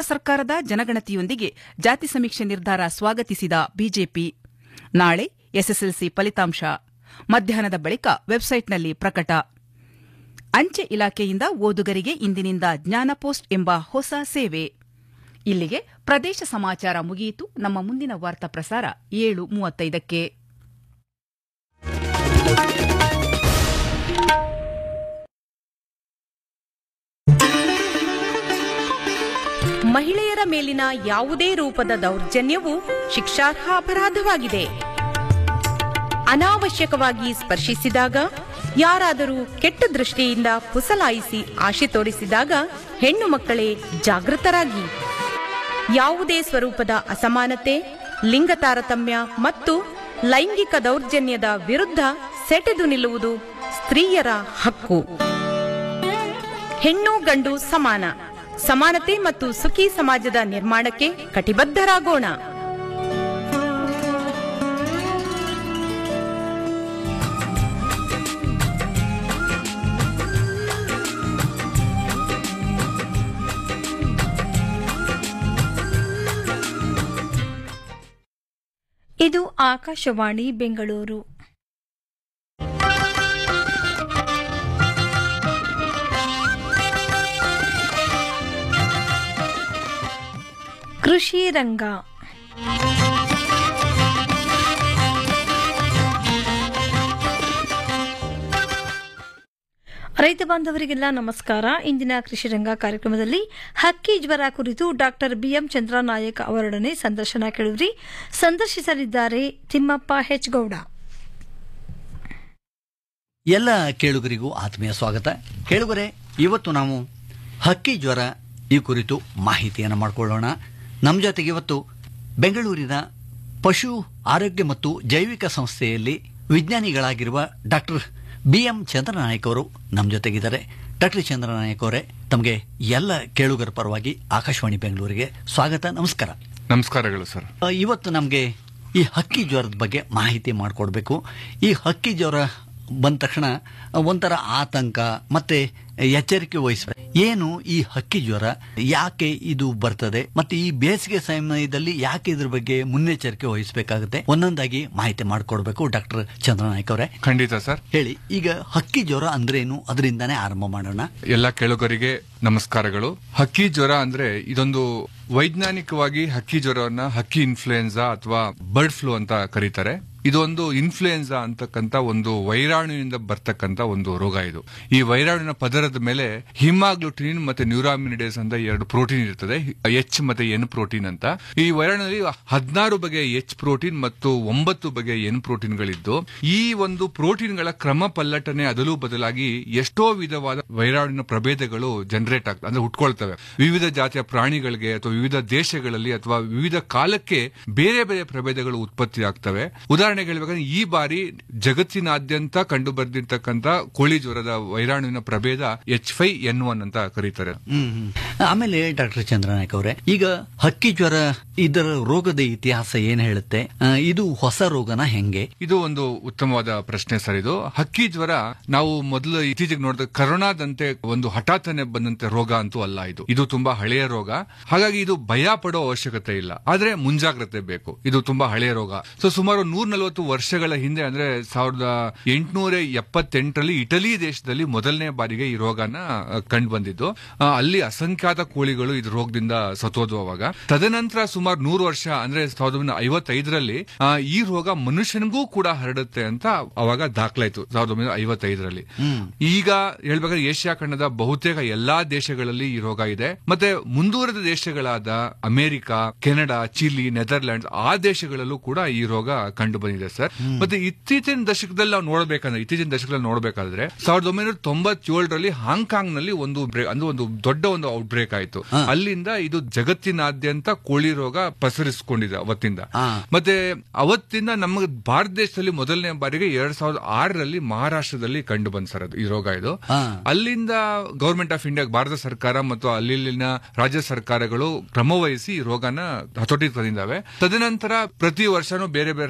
ಸರ್ಕಾರದ ಜನಗಣತಿಯೊಂದಿಗೆ ಜಾತಿ ಸಮೀಕ್ಷೆ ನಿರ್ಧಾರ ಸ್ವಾಗತಿಸಿದ ಬಿಜೆಪಿ ನಾಳೆ ಎಸ್ಎಸ್ಎಲ್ಸಿ ಫಲಿತಾಂಶ ಮಧ್ಯಾಹ್ನದ ಬಳಿಕ ವೆಬ್ಸೈಟ್ನಲ್ಲಿ ಪ್ರಕಟ ಅಂಚೆ ಇಲಾಖೆಯಿಂದ ಓದುಗರಿಗೆ ಇಂದಿನಿಂದ ಜ್ಞಾನಪೋಸ್ಟ್ ಎಂಬ ಹೊಸ ಸೇವೆ ಇಲ್ಲಿಗೆ ಪ್ರದೇಶ ಸಮಾಚಾರ ಮುಗಿಯಿತು ನಮ್ಮ ಮುಂದಿನ ವಾರ್ತಾ ಪ್ರಸಾರ ಏಳು ಮೂವತ್ತೈದಕ್ಕೆ ಮಹಿಳೆಯರ ಮೇಲಿನ ಯಾವುದೇ ರೂಪದ ದೌರ್ಜನ್ಯವು ಶಿಕ್ಷಾರ್ಹ ಅಪರಾಧವಾಗಿದೆ ಅನಾವಶ್ಯಕವಾಗಿ ಸ್ಪರ್ಶಿಸಿದಾಗ ಯಾರಾದರೂ ಕೆಟ್ಟ ದೃಷ್ಟಿಯಿಂದ ಪುಸಲಾಯಿಸಿ ಆಶೆ ತೋರಿಸಿದಾಗ ಹೆಣ್ಣು ಮಕ್ಕಳೇ ಜಾಗೃತರಾಗಿ ಯಾವುದೇ ಸ್ವರೂಪದ ಅಸಮಾನತೆ ಲಿಂಗ ತಾರತಮ್ಯ ಮತ್ತು ಲೈಂಗಿಕ ದೌರ್ಜನ್ಯದ ವಿರುದ್ಧ ಸೆಟೆದು ನಿಲ್ಲುವುದು ಸ್ತ್ರೀಯರ ಹಕ್ಕು ಹೆಣ್ಣು ಗಂಡು ಸಮಾನ ಸಮಾನತೆ ಮತ್ತು ಸುಖಿ ಸಮಾಜದ ನಿರ್ಮಾಣಕ್ಕೆ ಕಟಿಬದ್ಧರಾಗೋಣ ಇದು ಆಕಾಶವಾಣಿ ಬೆಂಗಳೂರು ಕೃಷಿ ರಂಗ ರೈತ ಬಾಂಧವರಿಗೆಲ್ಲ ನಮಸ್ಕಾರ ಇಂದಿನ ಕೃಷಿ ರಂಗ ಕಾರ್ಯಕ್ರಮದಲ್ಲಿ ಹಕ್ಕಿ ಜ್ವರ ಕುರಿತು ಡಾಕ್ಟರ್ ಬಿಎಂ ಚಂದ್ರನಾಯಕ್ ಅವರೊಡನೆ ಸಂದರ್ಶನ ಕೇಳಿದ್ರಿ ಸಂದರ್ಶಿಸಲಿದ್ದಾರೆ ತಿಮ್ಮಪ್ಪ ಹೆಚ್ ಗೌಡ ಎಲ್ಲ ಕೇಳುಗರಿಗೂ ಆತ್ಮೀಯ ಸ್ವಾಗತ ಕೇಳುಗರೆ ಇವತ್ತು ನಾವು ಹಕ್ಕಿ ಜ್ವರ ಈ ಕುರಿತು ಮಾಹಿತಿಯನ್ನು ಮಾಡಿಕೊಳ್ಳೋಣ ನಮ್ಮ ಜೊತೆಗೆ ಇವತ್ತು ಬೆಂಗಳೂರಿನ ಪಶು ಆರೋಗ್ಯ ಮತ್ತು ಜೈವಿಕ ಸಂಸ್ಥೆಯಲ್ಲಿ ವಿಜ್ಞಾನಿಗಳಾಗಿರುವ ಡಾಕ್ಟರ್ ಬಿ ಎಂ ಚಂದ್ರನಾಯಕ್ ಅವರು ನಮ್ಮ ಜೊತೆಗಿದ್ದಾರೆ ಡಾಕ್ಟರ್ ಚಂದ್ರನಾಯಕ್ ಅವರೇ ತಮಗೆ ಎಲ್ಲ ಕೇಳುಗರ ಪರವಾಗಿ ಆಕಾಶವಾಣಿ ಬೆಂಗಳೂರಿಗೆ ಸ್ವಾಗತ ನಮಸ್ಕಾರ ನಮಸ್ಕಾರಗಳು ಸರ್ ಆ, ಇವತ್ತು ನಮಗೆ ಈ ಹಕ್ಕಿ ಜ್ವರದ ಬಗ್ಗೆ ಮಾಹಿತಿ ಮಾಡಿಕೊಡ್ಬೇಕು ಈ ಹಕ್ಕಿ ಜ್ವರ ಬಂದ ತಕ್ಷಣ ಒಂಥರ ಆತಂಕ ಮತ್ತೆ ಎಚ್ಚರಿಕೆ ವಹಿಸಬೇಕು ಏನು ಈ ಹಕ್ಕಿ ಜ್ವರ ಯಾಕೆ ಇದು ಬರ್ತದೆ ಮತ್ತೆ ಈ ಬೇಸಿಗೆ ಸಮಯದಲ್ಲಿ ಯಾಕೆ ಇದ್ರ ಬಗ್ಗೆ ಮುನ್ನೆಚ್ಚರಿಕೆ ವಹಿಸಬೇಕಾಗುತ್ತೆ ಒಂದೊಂದಾಗಿ ಮಾಹಿತಿ ಮಾಡಿಕೊಡ್ಬೇಕು ಡಾಕ್ಟರ್ ಚಂದ್ರನಾಯ್ಕ ಅವರೇ ಖಂಡಿತ ಸರ್ ಹೇಳಿ ಈಗ ಹಕ್ಕಿ ಜ್ವರ ಅಂದ್ರೇನು ಅದರಿಂದಾನೇ ಆರಂಭ ಮಾಡೋಣ ಎಲ್ಲ ಕೇಳುಗರಿಗೆ ನಮಸ್ಕಾರಗಳು ಹಕ್ಕಿ ಜ್ವರ ಅಂದ್ರೆ ಇದೊಂದು ವೈಜ್ಞಾನಿಕವಾಗಿ ಹಕ್ಕಿ ಜ್ವರವನ್ನ ಹಕ್ಕಿ ಇನ್ಫ್ಲೂಯೆನ್ಸಾ ಅಥವಾ ಬರ್ಡ್ ಫ್ಲೂ ಅಂತ ಕರೀತಾರೆ ಇದೊಂದು ಇನ್ಫ್ಲೂಯೆನ್ಸಾ ಅಂತಕ್ಕಂತ ಒಂದು ವೈರಾಣುವಿನಿಂದ ಬರ್ತಕ್ಕಂತ ಒಂದು ರೋಗ ಇದು ಈ ವೈರಾಣುವಿನ ಪದರದ ಮೇಲೆ ಹಿಮಾಗ್ಲುಟಿನಿನ್ ಮತ್ತೆ ನ್ಯೂರಾಮಿನಿಡೇಸ್ ಅಂತ ಎರಡು ಪ್ರೋಟೀನ್ ಇರ್ತದೆ ಎಚ್ ಮತ್ತೆ ಎನ್ ಪ್ರೋಟೀನ್ ಅಂತ ಈ ವೈರಾಣುದಲ್ಲಿ ಹದಿನಾರು ಬಗೆಯ ಎಚ್ ಪ್ರೋಟೀನ್ ಮತ್ತು ಒಂಬತ್ತು ಬಗೆಯ ಎನ್ ಪ್ರೋಟೀನ್ಗಳಿದ್ದು ಈ ಒಂದು ಪ್ರೋಟೀನ್ಗಳ ಕ್ರಮ ಪಲ್ಲಟನೆ ಅದಲು ಬದಲಾಗಿ ಎಷ್ಟೋ ವಿಧವಾದ ವೈರಾಣುವಿನ ಪ್ರಭೇದಗಳು ಜನರೇಟ್ ಆಗ್ತವೆ ಅಂದ್ರೆ ಹುಟ್ಕೊಳ್ತವೆ ವಿವಿಧ ಜಾತಿಯ ಪ್ರಾಣಿಗಳಿಗೆ ಅಥವಾ ವಿವಿಧ ದೇಶಗಳಲ್ಲಿ ಅಥವಾ ವಿವಿಧ ಕಾಲಕ್ಕೆ ಬೇರೆ ಬೇರೆ ಪ್ರಭೇದಗಳು ಉತ್ಪತ್ತಿ ಆಗ್ತವೆ ಉದಾಹರಣೆಗೆ ಹೇಳ್ಬೇಕಂದ್ರೆ ಈ ಬಾರಿ ಜಗತ್ತಿನಾದ್ಯಂತ ಕಂಡು ಬಂದಿರತಕ್ಕಂತ ಕೋಳಿ ಜ್ವರದ ವೈರಾಣುವಿನ ಪ್ರಭೇದ ಎಚ್ ಫೈ ಎನ್ ಒನ್ ಅಂತ ಕರೀತಾರೆ ಹ್ಮ್ ಹ್ಮ್. ಆಮೇಲೆ ಡಾಕ್ಟರ್ ಚಂದ್ರನಾಯಕ್ ಅವರೇ ಈಗ ಹಕ್ಕಿ ಜ್ವರ ಇದರ ರೋಗದ ಇತಿಹಾಸ ಏನ್ ಹೇಳುತ್ತೆ ಆ, ಇದು ಹೊಸ ರೋಗನ ಹೆಂಗೆ ಇದು ಒಂದು ಉತ್ತಮವಾದ ಪ್ರಶ್ನೆ ಸರ್ ಇದು ಹಕ್ಕಿ ಜ್ವರ ನಾವು ಮೊದಲು ಇತ್ತೀಚೆಗೆ ನೋಡಿದ ಕರೋನಾದಂತೆ ಒಂದು ಹಠಾತ್ತನೆ ಬಂದಂತೆ ರೋಗ ಅಂತೂ ಅಲ್ಲ ಇದು ಇದು ತುಂಬಾ ಹಳೆಯ ರೋಗ ಹಾಗಾಗಿ ಇದು ಭಯ ಪಡೋ ಅವಶ್ಯಕತೆ ಇಲ್ಲ ಆದ್ರೆ ಮುಂಜಾಗ್ರತೆ ಬೇಕು ಇದು ತುಂಬಾ ಹಳೆಯ ರೋಗ ಸೊ ಸುಮಾರು ನೂರ ನಲವತ್ತು ವರ್ಷಗಳ ಹಿಂದೆ ಅಂದ್ರೆ ಸಾವಿರದ ಎಂಟುನೂರ ಎಪ್ಪತ್ತೆಂಟರಲ್ಲಿ ಇಟಲಿ ದೇಶದಲ್ಲಿ ಮೊದಲನೇ ಬಾರಿಗೆ ಈ ರೋಗನ ಕಂಡು ಬಂದಿದ್ದು ಆ, ಅಲ್ಲಿ ಅಸಂಖ್ಯಾತ ಕೋಳಿಗಳು ಇದು ರೋಗದಿಂದ ಸತ್ತೋದ್ವು ಅವಾಗ ತದನಂತರ ಸುಮಾರು ನೂರು ವರ್ಷ ಅಂದ್ರೆ ಸಾವಿರದ ಒಂಬೈನೂರ ಐವತ್ತೈದರಲ್ಲಿ ಆ, ಈ ರೋಗ ಮನುಷ್ಯನಿಗೂ ಕೂಡ ಹರಡುತ್ತೆ ಅಂತ ಅವಾಗ ದಾಖಲಾಯ್ತು ಸಾವಿರದ ಒಂಬೈನೂರ ಐವತ್ತೈದರಲ್ಲಿ ಈಗ ಹೇಳ್ಬೇಕಾದ್ರೆ ಏಷ್ಯಾ ಖಂಡದ ಬಹುತೇಕ ಎಲ್ಲಾ ದೇಶಗಳಲ್ಲಿ ಈ ರೋಗ ಇದೆ ಮತ್ತೆ ಮುಂದುವರೆದ ದೇಶಗಳಾದ ಅಮೆರಿಕ ಕೆನಡಾ ಚಿಲಿ ನೆದರ್ಲ್ಯಾಂಡ್ಸ್ ಆ ದೇಶಗಳಲ್ಲೂ ಕೂಡ ಈ ರೋಗ ಕಂಡು ಬಂದಿದೆ ಸರ್ ಮತ್ತೆ ಇತ್ತೀಚಿನ ದಶಕದಲ್ಲಿ ನಾವು ನೋಡಬೇಕಂದ್ರೆ ಇತ್ತೀಚಿನ ದಶಕದಲ್ಲಿ ನೋಡಬೇಕಾದ್ರೆ ಸಾವಿರದ ಒಂಬೈನೂರ ತೊಂಬತ್ತೇಳರಲ್ಲಿ ಹಾಂಗ್ಕಾಂಗ್ ನಲ್ಲಿ ಒಂದು ಬ್ರೇಕ್ ಅಂದ್ರೆ ಒಂದು ದೊಡ್ಡ ಒಂದು ಔಟ್ ಬ್ರೇಕ್ ಆಯ್ತು ಅಲ್ಲಿಂದ ಇದು ಜಗತ್ತಿನಾದ್ಯಂತ ಕೋಳಿ ರೋಗ ಪಸರಿಸಿಕೊಂಡಿದೆ ಅವತ್ತಿಂದ ಹಾ. ಮತ್ತೆ ಅವತ್ತಿಂದ ನಮ್ಮ ಭಾರತ ದೇಶದಲ್ಲಿ ಮೊದಲನೇ ಬಾರಿಗೆ ಎರಡ್ ಸಾವಿರದ ಆರರಲ್ಲಿ ಮಹಾರಾಷ್ಟ್ರದಲ್ಲಿ ಕಂಡು ಬಂದ್ ಸರ್ ಅದು ಈ ರೋಗ ಇದು ಹಾ. ಅಲ್ಲಿಂದ ಗವರ್ಮೆಂಟ್ ಆಫ್ ಇಂಡಿಯಾ ಭಾರತ ಸರ್ಕಾರ ಮತ್ತು ಅಲ್ಲಿನ ರಾಜ್ಯ ಸರ್ಕಾರಗಳು ಕ್ರಮವಹಿಸಿ ಈ ರೋಗನ ಹತೋಟಿ ತಂದಿದ್ದಾವೆ ತದನಂತರ ಪ್ರತಿ ವರ್ಷನೂ ಬೇರೆ ಬೇರೆ ರಾಜ್ಯಗಳಲ್ಲಿ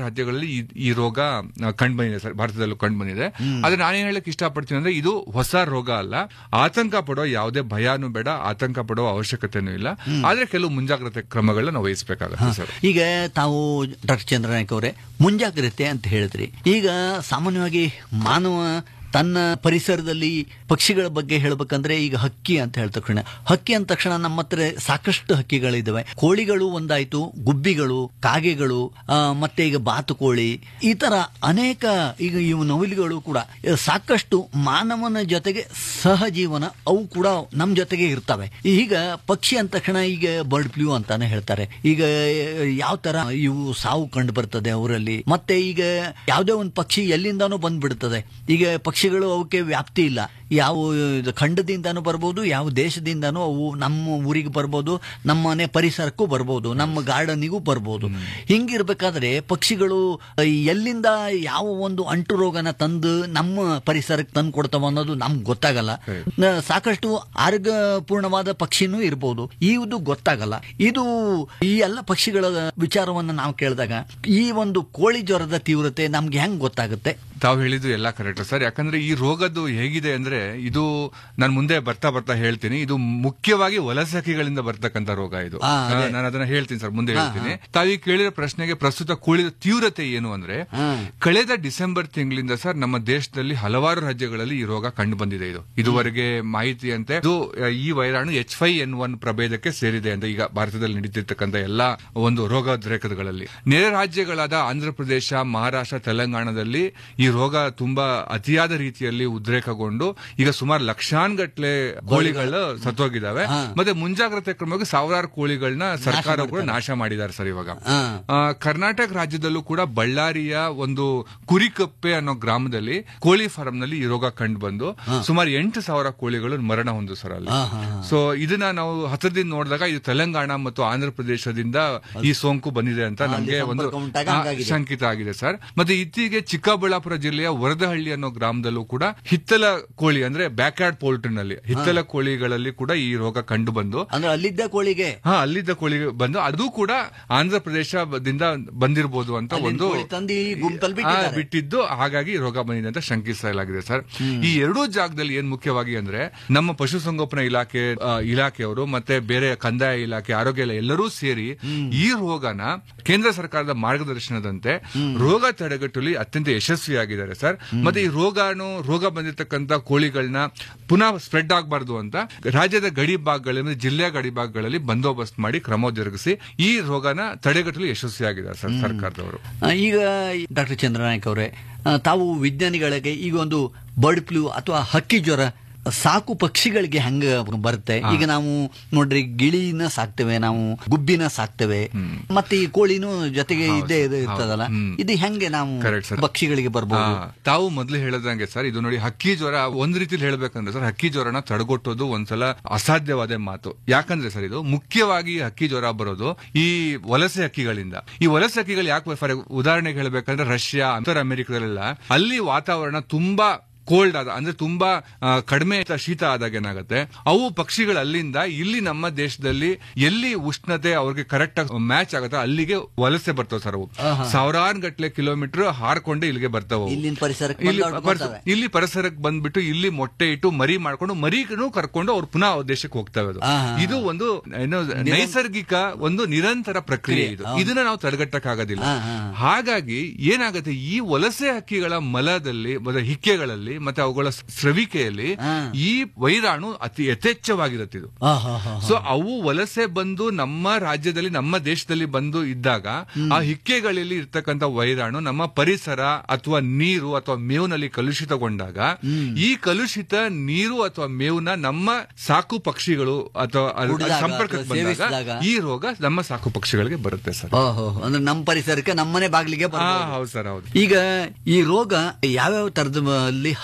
ರಾಜ್ಯಗಳಲ್ಲಿ ಈ- ಈ ರೋಗ ಕಂಡು ಬಂದಿದೆ ಸರ್ ಭಾರತದಲ್ಲೂ ಕಂಡು ಬಂದಿದೆ ಆದ್ರೆ ನಾನು ಹೇಳಕ್ ಇಷ್ಟಪಡ್ತೀನಿ ಅಂದ್ರೆ ಇದು ಹೊಸ ರೋಗ ಅಲ್ಲ ಆತಂಕ ಪಡೋ ಯಾವುದೇ ಭಯನೂ ಬೇಡ ಆತಂಕ ಪಡೋ ಅವಶ್ಯಕತೆನೂ ಇಲ್ಲ ಆದ್ರೆ ಕೆಲವು ಮುಂಜಾಗ್ರತೆ ಕ್ರಮಗಳನ್ನ ನಾವು ವಹಿಸಬೇಕಾಗುತ್ತೆ ಸರ್ ಈಗ ತಾವು ಡಾಕ್ಟರ್ ಚಂದ್ರನಾಯ್ಕ ಅವರೇ ಮುಂಜಾಗ್ರತೆ ಅಂತ ಹೇಳಿದ್ರಿ ಈಗ ಸಾಮಾನ್ಯವಾಗಿ ಮಾನವ ತನ್ನ ಪರಿಸರದಲ್ಲಿ ಪಕ್ಷಿಗಳ ಬಗ್ಗೆ ಹೇಳ್ಬೇಕಂದ್ರೆ ಈಗ ಹಕ್ಕಿ ಅಂತ ಹೇಳಿದ ತಕ್ಷಣ ಹಕ್ಕಿ ಅಂದ ತಕ್ಷಣ ನಮ್ಮ ಹತ್ರ ಸಾಕಷ್ಟು ಹಕ್ಕಿಗಳಿದ್ದಾವೆ ಕೋಳಿಗಳು ಒಂದಾಯ್ತು ಗುಬ್ಬಿಗಳು ಕಾಗೆಗಳು ಆ, ಮತ್ತೆ ಈಗ ಬಾತುಕೋಳಿ ಈ ತರ ಅನೇಕ ಈಗ ಇವು ನವಿಲುಗಳು ಕೂಡ ಆ, ಸಾಕಷ್ಟು ಮಾನವನ ಜೊತೆಗೆ ಸಹಜೀವನ ಅವು ಕೂಡ ನಮ್ಮ ಜೊತೆಗೆ ಇರ್ತವೆ ಈಗ ಪಕ್ಷಿ ಅಂದ ತಕ್ಷಣ ಈಗ ಬರ್ಡ್ ಫ್ಲೂ ಅಂತಾನೆ ಹೇಳ್ತಾರೆ ಈಗ ಯಾವ ತರ ಇವು ಸಾವು ಕಂಡು ಬರ್ತದೆ ಅವರಲ್ಲಿ ಮತ್ತೆ ಈಗ ಯಾವುದೇ ಒಂದು ಪಕ್ಷಿ ಎಲ್ಲಿಂದಾನೂ ಬಂದ್ಬಿಡ್ತದೆ ಈಗ ಪಕ್ಷಿಗಳು ಅವಕ್ಕೆ ವ್ಯಾಪ್ತಿ ಇಲ್ಲ ಯಾವ ಇದು ಖಂಡದಿಂದಾನು ಬರ್ಬೋದು ಯಾವ ದೇಶದಿಂದಾನು ಅವು ನಮ್ಮ ಊರಿಗೆ ಬರ್ಬೋದು ನಮ್ಮ ಮನೆ ಪರಿಸರಕ್ಕೂ ಬರ್ಬೋದು ನಮ್ಮ ಗಾರ್ಡನಿಗೂ ಬರ್ಬೋದು ಹಿಂಗಿರ್ಬೇಕಾದ್ರೆ ಪಕ್ಷಿಗಳು ಎಲ್ಲಿಂದ ಯಾವ ಒಂದು ಅಂಟು ರೋಗನ ತಂದು ನಮ್ಮ ಪರಿಸರಕ್ಕೆ ತಂದು ಕೊಡ್ತಾವ ಅನ್ನೋದು ನಮ್ಗೆ ಗೊತ್ತಾಗಲ್ಲ ನ- ಸಾಕಷ್ಟು ಆರೋಗ್ಯಪೂರ್ಣವಾದ ಪಕ್ಷಿನೂ ಇರ್ಬೋದು ಇದು ಗೊತ್ತಾಗಲ್ಲ ಇದು ಈ ಎಲ್ಲ ಪಕ್ಷಿಗಳ ವಿಚಾರವನ್ನ ನಾವು ಕೇಳಿದಾಗ ಈ ಒಂದು ಕೋಳಿ ಜ್ವರದ ತೀವ್ರತೆ ನಮ್ಗೆ ಹೆಂಗ್ ಗೊತ್ತಾಗುತ್ತೆ ತಾವು ಹೇಳಿದ್ದು ಎಲ್ಲ ಕರೆಕ್ಟ್ ಸರ್ ಯಾಕಂದ್ರೆ ಈ ರೋಗದ್ದು ಹೇಗಿದೆ ಅಂದ್ರೆ ಇದು ನಾನು ಮುಂದೆ ಬರ್ತಾ ಬರ್ತಾ ಹೇಳ್ತೀನಿ ಇದು ಮುಖ್ಯವಾಗಿ ವಲಸೆ ಹಕ್ಕಿಗಳಿಂದ ಬರ್ತಕ್ಕಂಥ ರೋಗ ಇದು ಆ, ಅದೇ. ನಾನು ಅದನ್ನ ಹೇಳ್ತೀನಿ ಸರ್ ಮುಂದೆ ಹೇಳ್ತೀನಿ ತಾವೀಗ ಕೇಳಿರೋ ಪ್ರಶ್ನೆಗೆ ಪ್ರಸ್ತುತ ಕೂಳಿದ ತೀವ್ರತೆ ಏನು ಅಂದ್ರೆ ಕಳೆದ ಡಿಸೆಂಬರ್ ತಿಂಗಳಿಂದ ಸರ್ ನಮ್ಮ ದೇಶದಲ್ಲಿ ಹಲವಾರು ರಾಜ್ಯಗಳಲ್ಲಿ ಈ ರೋಗ ಕಂಡು ಬಂದಿದೆ ಇದು ಇದುವರೆಗೆ ಮಾಹಿತಿಯಂತೆ ಇದು ಆ, ಈ ವೈರಾಣು ಎಚ್ ಫೈ ಎನ್ ಒನ್ ಪ್ರಭೇದಕ್ಕೆ ಸೇರಿದೆ ಅಂತ ಈಗ ಭಾರತದಲ್ಲಿ ನಡೀತಿರ್ತಕ್ಕಂಥ ಎಲ್ಲಾ ಒಂದು ರೋಗದ್ರೇಕಗಳಲ್ಲಿ ನೆರೆ ರಾಜ್ಯಗಳಾದ ಆಂಧ್ರ ಪ್ರದೇಶ ಮಹಾರಾಷ್ಟ್ರ ತೆಲಂಗಾಣದಲ್ಲಿ ಈ ರೋಗ ತುಂಬಾ ಅತಿಯಾದ ರೀತಿಯಲ್ಲಿ ಉದ್ರೇಕಗೊಂಡು ಈಗ ಸುಮಾರು ಲಕ್ಷಾನ್ಗಟ್ಲೆ ಕೋಳಿಗಳು ಸತ್ತೋಗಿದ್ದಾವೆ ಮತ್ತೆ ಮುಂಜಾಗ್ರತೆ ಕ್ರಮವಾಗಿ ಸಾವಿರಾರು ಕೋಳಿಗಳನ್ನ ಸರ್ಕಾರ ಕೂಡ ನಾಶ ಮಾಡಿದ್ದಾರೆ ಸರ್ ಇವಾಗ ಹಾ. ಆ, ಕರ್ನಾಟಕ ರಾಜ್ಯದಲ್ಲೂ ಕೂಡ ಬಳ್ಳಾರಿಯ ಒಂದು ಕುರಿಕಪ್ಪೆ ಅನ್ನೋ ಗ್ರಾಮದಲ್ಲಿ ಕೋಳಿ ಫಾರ್ಮ್ ನಲ್ಲಿ ಈ ರೋಗ ಕಂಡು ಬಂದು ಸುಮಾರು ಎಂಟು ಸಾವಿರ ಕೋಳಿಗಳು ಮರಣ ಹೊಂದು ಸರ್ ಅಲ್ಲಿ ಸೊ ಇದನ್ನ ನಾವು ಹತ್ತಿರದಿಂದ ನೋಡಿದಾಗ ಇದು ತೆಲಂಗಾಣ ಮತ್ತು ಆಂಧ್ರ ಪ್ರದೇಶದಿಂದ ಈ ಸೋಂಕು ಬಂದಿದೆ ಅಂತ ನಮಗೆ ಒಂದು ಸಂಪರ್ಕ ಉಂಟಾಗಿ ಆ, ಹಂಗಾಗಿದೆ. ಶಂಕಿತ ಆಗಿದೆ ಸರ್ ಮತ್ತೆ ಇತ್ತೀಚೆಗೆ ಚಿಕ್ಕಬಳ್ಳಾಪುರ ಜಿಲ್ಲೆಯ ವರದಹಳ್ಳಿ ಅನ್ನೋ ಗ್ರಾಮದಲ್ಲೂ ಕೂಡ ಹಿತ್ತಲ ಕೋಳಿ ಅಂದ್ರೆ ಬ್ಯಾಕ್ಯಾರ್ಡ್ ಪೋಲ್ಟ್ರಿ ನಲ್ಲಿ ಹಿತ್ತಲ ಕೋಳಿಗಳಲ್ಲಿ ಕೂಡ ಈ ರೋಗ ಕಂಡು ಬಂದು ಅಂದ್ರೆ ಅಲ್ಲಿದ್ದ ಕೋಳಿಗೆ ಹಾ ಅಲ್ಲಿದ್ದ ಕೋಳಿ ಬಂದು ಅದು ಕೂಡ ಆಂಧ್ರ ಪ್ರದೇಶದಿಂದ ಬಂದಿರಬಹುದು ಅಂತ ಅಲ್ಲಿಂದ ಒಂದು ಕೋಳಿ ತಂದು ಈ ಗುಂಪಲ್ಲಿ ಆ, ಬಿಟ್ಟಿದ್ದಾರೆ. ಬಿಟ್ಟಿದ್ದು ಹಾಗಾಗಿ ರೋಗ ಬಂದಿದೆ ಅಂತ ಶಂಕಿಸಲಾಗಿದೆ ಸರ್ ಈ ಎರಡೂ ಜಾಗದಲ್ಲಿ ಏನ್ ಮುಖ್ಯವಾಗಿ ಅಂದ್ರೆ ನಮ್ಮ ಪಶುಸಂಗೋಪನಾ ಇಲಾಖೆ ಆ, ಇಲಾಖೆಯವರು ಮತ್ತೆ ಬೇರೆ ಕಂದಾಯ ಇಲಾಖೆ ಆರೋಗ್ಯ ಇಲಾಖೆ ಎಲ್ಲರೂ ಸೇರಿ ಈ ರೋಗನ ಕೇಂದ್ರ ಸರ್ಕಾರದ ಮಾರ್ಗದರ್ಶನದಂತೆ ರೋಗ ತಡೆಗಟ್ಟುವಲ್ಲಿ ಅತ್ಯಂತ ಯಶಸ್ವಿಯಾಗಿದ್ದಾರೆ ಸರ್ ಮತ್ತೆ ಈ ರೋಗಾನು ರೋಗ ಬಂದಿರತಕ್ಕಂತ ಕೋಳಿಗಳನ್ನ ಪುನಃ ಸ್ಪ್ರೆಡ್ ಆಗಬಾರ್ದು ಅಂತ ರಾಜ್ಯದ ಗಡಿ ಭಾಗಗಳಲ್ಲಿ ಜಿಲ್ಲೆಯ ಗಡಿ ಭಾಗಗಳಲ್ಲಿ ಬಂದೋಬಸ್ತ್ ಮಾಡಿ ಕ್ರಮ ಜರುಗಿಸಿ ಈ ರೋಗನ ತಡೆಗಟ್ಟಲು ಯಶಸ್ವಿಯಾಗಿದ್ದಾರೆ ಸರ್ ಸರ್ಕಾರದವರು ಆ, ಈಗ ಡಾಕ್ಟರ್ ಚಂದ್ರನಾಯಕ್ ಅವರೇ ಆ, ತಾವು ವಿಜ್ಞಾನಿಗಳಿಗೆ ಈಗ ಒಂದು ಬರ್ಡ್ ಫ್ಲೂ ಅಥವಾ ಹಕ್ಕಿ ಜ್ವರ ಸಾಕು ಪಕ್ಷಿಗಳಿಗೆ ಹೆಂಗ ಬರುತ್ತೆ ಈಗ ನಾವು ನೋಡ್ರಿ ಗಿಳಿನ ಸಾಕ್ತೇವೆ ನಾವು ಗುಬ್ಬಿನ ಸಾಕ್ತೇವೆ ಮತ್ತೆ ಈ ಕೋಳಿನೂ ಜೊತೆಗೆ ಇದ್ದೇ ಇದು ಇರ್ತದಲ್ಲ ಹ್ಮ್. ಇದು ಹೆಂಗೆ ನಾವು Correct, sir. ಪಕ್ಷಿಗಳಿಗೆ ಬರ್ಬೋದು ಹಾ, ತಾವು ಮೊದಲು ಹೇಳದಂಗೆ ಸರ್ ಇದು ನೋಡಿ ಹಕ್ಕಿ ಜ್ವರ ಒಂದ್ ರೀತಿಲಿ ಹೇಳ್ಬೇಕಂದ್ರೆ ಸರ್ ಹಕ್ಕಿ ಜ್ವರನ ತಡೆಗಟ್ಟೋದು ಒಂದ್ಸಲ ಅಸಾಧ್ಯವಾದ ಮಾತು ಯಾಕಂದ್ರೆ ಸರ್ ಇದು ಮುಖ್ಯವಾಗಿ ಈ ಹಕ್ಕಿ ಜ್ವರ ಬರೋದು ಈ ವಲಸೆ ಹಕ್ಕಿಗಳಿಂದ ಈ ವಲಸೆ ಹಕ್ಕಿಗಳು ಯಾಕೆ ಫಾರ್ ಉದಾಹರಣೆಗೆ ಹೇಳ್ಬೇಕಂದ್ರೆ ರಷ್ಯಾ ಅಂತರ ಅಮೆರಿಕದಲ್ಲೆಲ್ಲ ಅಲ್ಲಿ ವಾತಾವರಣ ತುಂಬಾ ಕೋಲ್ಡ್ ಆದ ಅಂದ್ರೆ ತುಂಬಾ ಆ, ಕಡಿಮೆ ಶೀತ ಆದಾಗ ಏನಾಗುತ್ತೆ ಅವು ಪಕ್ಷಿಗಳು ಅಲ್ಲಿಂದ ಇಲ್ಲಿ ನಮ್ಮ ದೇಶದಲ್ಲಿ ಎಲ್ಲಿ ಉಷ್ಣತೆ ಅವ್ರಿಗೆ ಕರೆಕ್ಟ್ ಆಗಿ ಮ್ಯಾಚ್ ಆಗುತ್ತೆ ಅಲ್ಲಿಗೆ ವಲಸೆ ಬರ್ತವೆ ಸರ್ ಅವು ಸಾವಿರಾರು ಗಟ್ಟಲೆ ಕಿಲೋಮೀಟರ್ ಹಾರ್ಕೊಂಡು ಇಲ್ಲಿಗೆ ಬರ್ತಾವೆ ಅವು. ಇಲ್ಲಿನ ಪರಿಸರಕ್ಕೆ ಇಲ್ಲಿ ಬಂದು ಪರ್ಸ- ಬರ್ತವೆ. ಇಲ್ಲಿ ಪರಿಸರಕ್ಕೆ ಬಂದ್ಬಿಟ್ಟು ಇಲ್ಲಿ ಮೊಟ್ಟೆ ಇಟ್ಟು ಮರಿ ಮಾಡ್ಕೊಂಡು ಮರಿಗೂ ಕರ್ಕೊಂಡು ಅವ್ರು ಪುನಃ ಅವ್ರ ದೇಶಕ್ಕೆ ಹೋಗ್ತವೆ ಅದು ಆಹಾ. ಇದು ಒಂದು ಏನು ನೈಸರ್ಗಿಕ ಒಂದು ನಿರಂತರ ಪ್ರಕ್ರಿಯೆ ಇದು ಇದನ್ನ ನಾವು ತಡೆಗಟ್ಟಕ್ಕಾಗೋದಿಲ್ಲ ಆಹಾ. ಹಾಗಾಗಿ ಏನಾಗುತ್ತೆ ಈ ವಲಸೆ ಹಕ್ಕಿಗಳ ಮಲದಲ್ಲಿ ಮತ್ತೆ ಹಿಕ್ಕೆಗಳಲ್ಲಿ ಮತ್ತೆ ಅವುಗಳ ಸ್ರವಿಕೆಯಲ್ಲಿ ಹಾ. ಈ ವೈರಾಣು ಅತಿ ಯಥೇಚ್ಛವಾಗಿರುತ್ತೆ ಇದು ಆ, ಹಾ, ಹಾ, ಹಾ. ಸೊ ಅವು ವಲಸೆ ಬಂದು ನಮ್ಮ ರಾಜ್ಯದಲ್ಲಿ ನಮ್ಮ ದೇಶದಲ್ಲಿ ಬಂದು ಇದ್ದಾಗ ಆ ಹಿಕ್ಕೆಗಳಲ್ಲಿ ಇರ್ತಕ್ಕಂಥ ವೈರಾಣು ನಮ್ಮ ಪರಿಸರ ಅಥವಾ ನೀರು ಅಥವಾ ಮೇವಿನಲ್ಲಿ ಕಲುಷಿತಗೊಂಡಾಗ ಈ ಕಲುಷಿತ ನೀರು ಅಥವಾ ಮೇವನ್ನ ನಮ್ಮ ಸಾಕು ಪಕ್ಷಿಗಳು ಅಥವಾ ಅದ್- ಅದ್ ಕುಡಿದಾಗ ಸಂಪರ್ಕಕ್ಕೆ ಅಥವಾ ಸೇವಿಸಿದಾಗ ಬಂದಾಗ ಈ ರೋಗ ನಮ್ಮ ಸಾಕು ಪಕ್ಷಿಗಳಿಗೆ ಬರುತ್ತೆ ಸರ್ ಓಹೋ ಅಂದ್ರೆ ನಮ್ಮ ಪರಿಸರಕ್ಕೆ ನಮ್ಮನೆ ಬಾಗಿಲಿಗೆ ಹಾ ಬರ್ಬೋದು ಹೌದು ಸರ್ ಹೌದು ಈಗ ಈ ರೋಗ ಯಾವ್ಯಾವ ತರದಲ್ಲಿ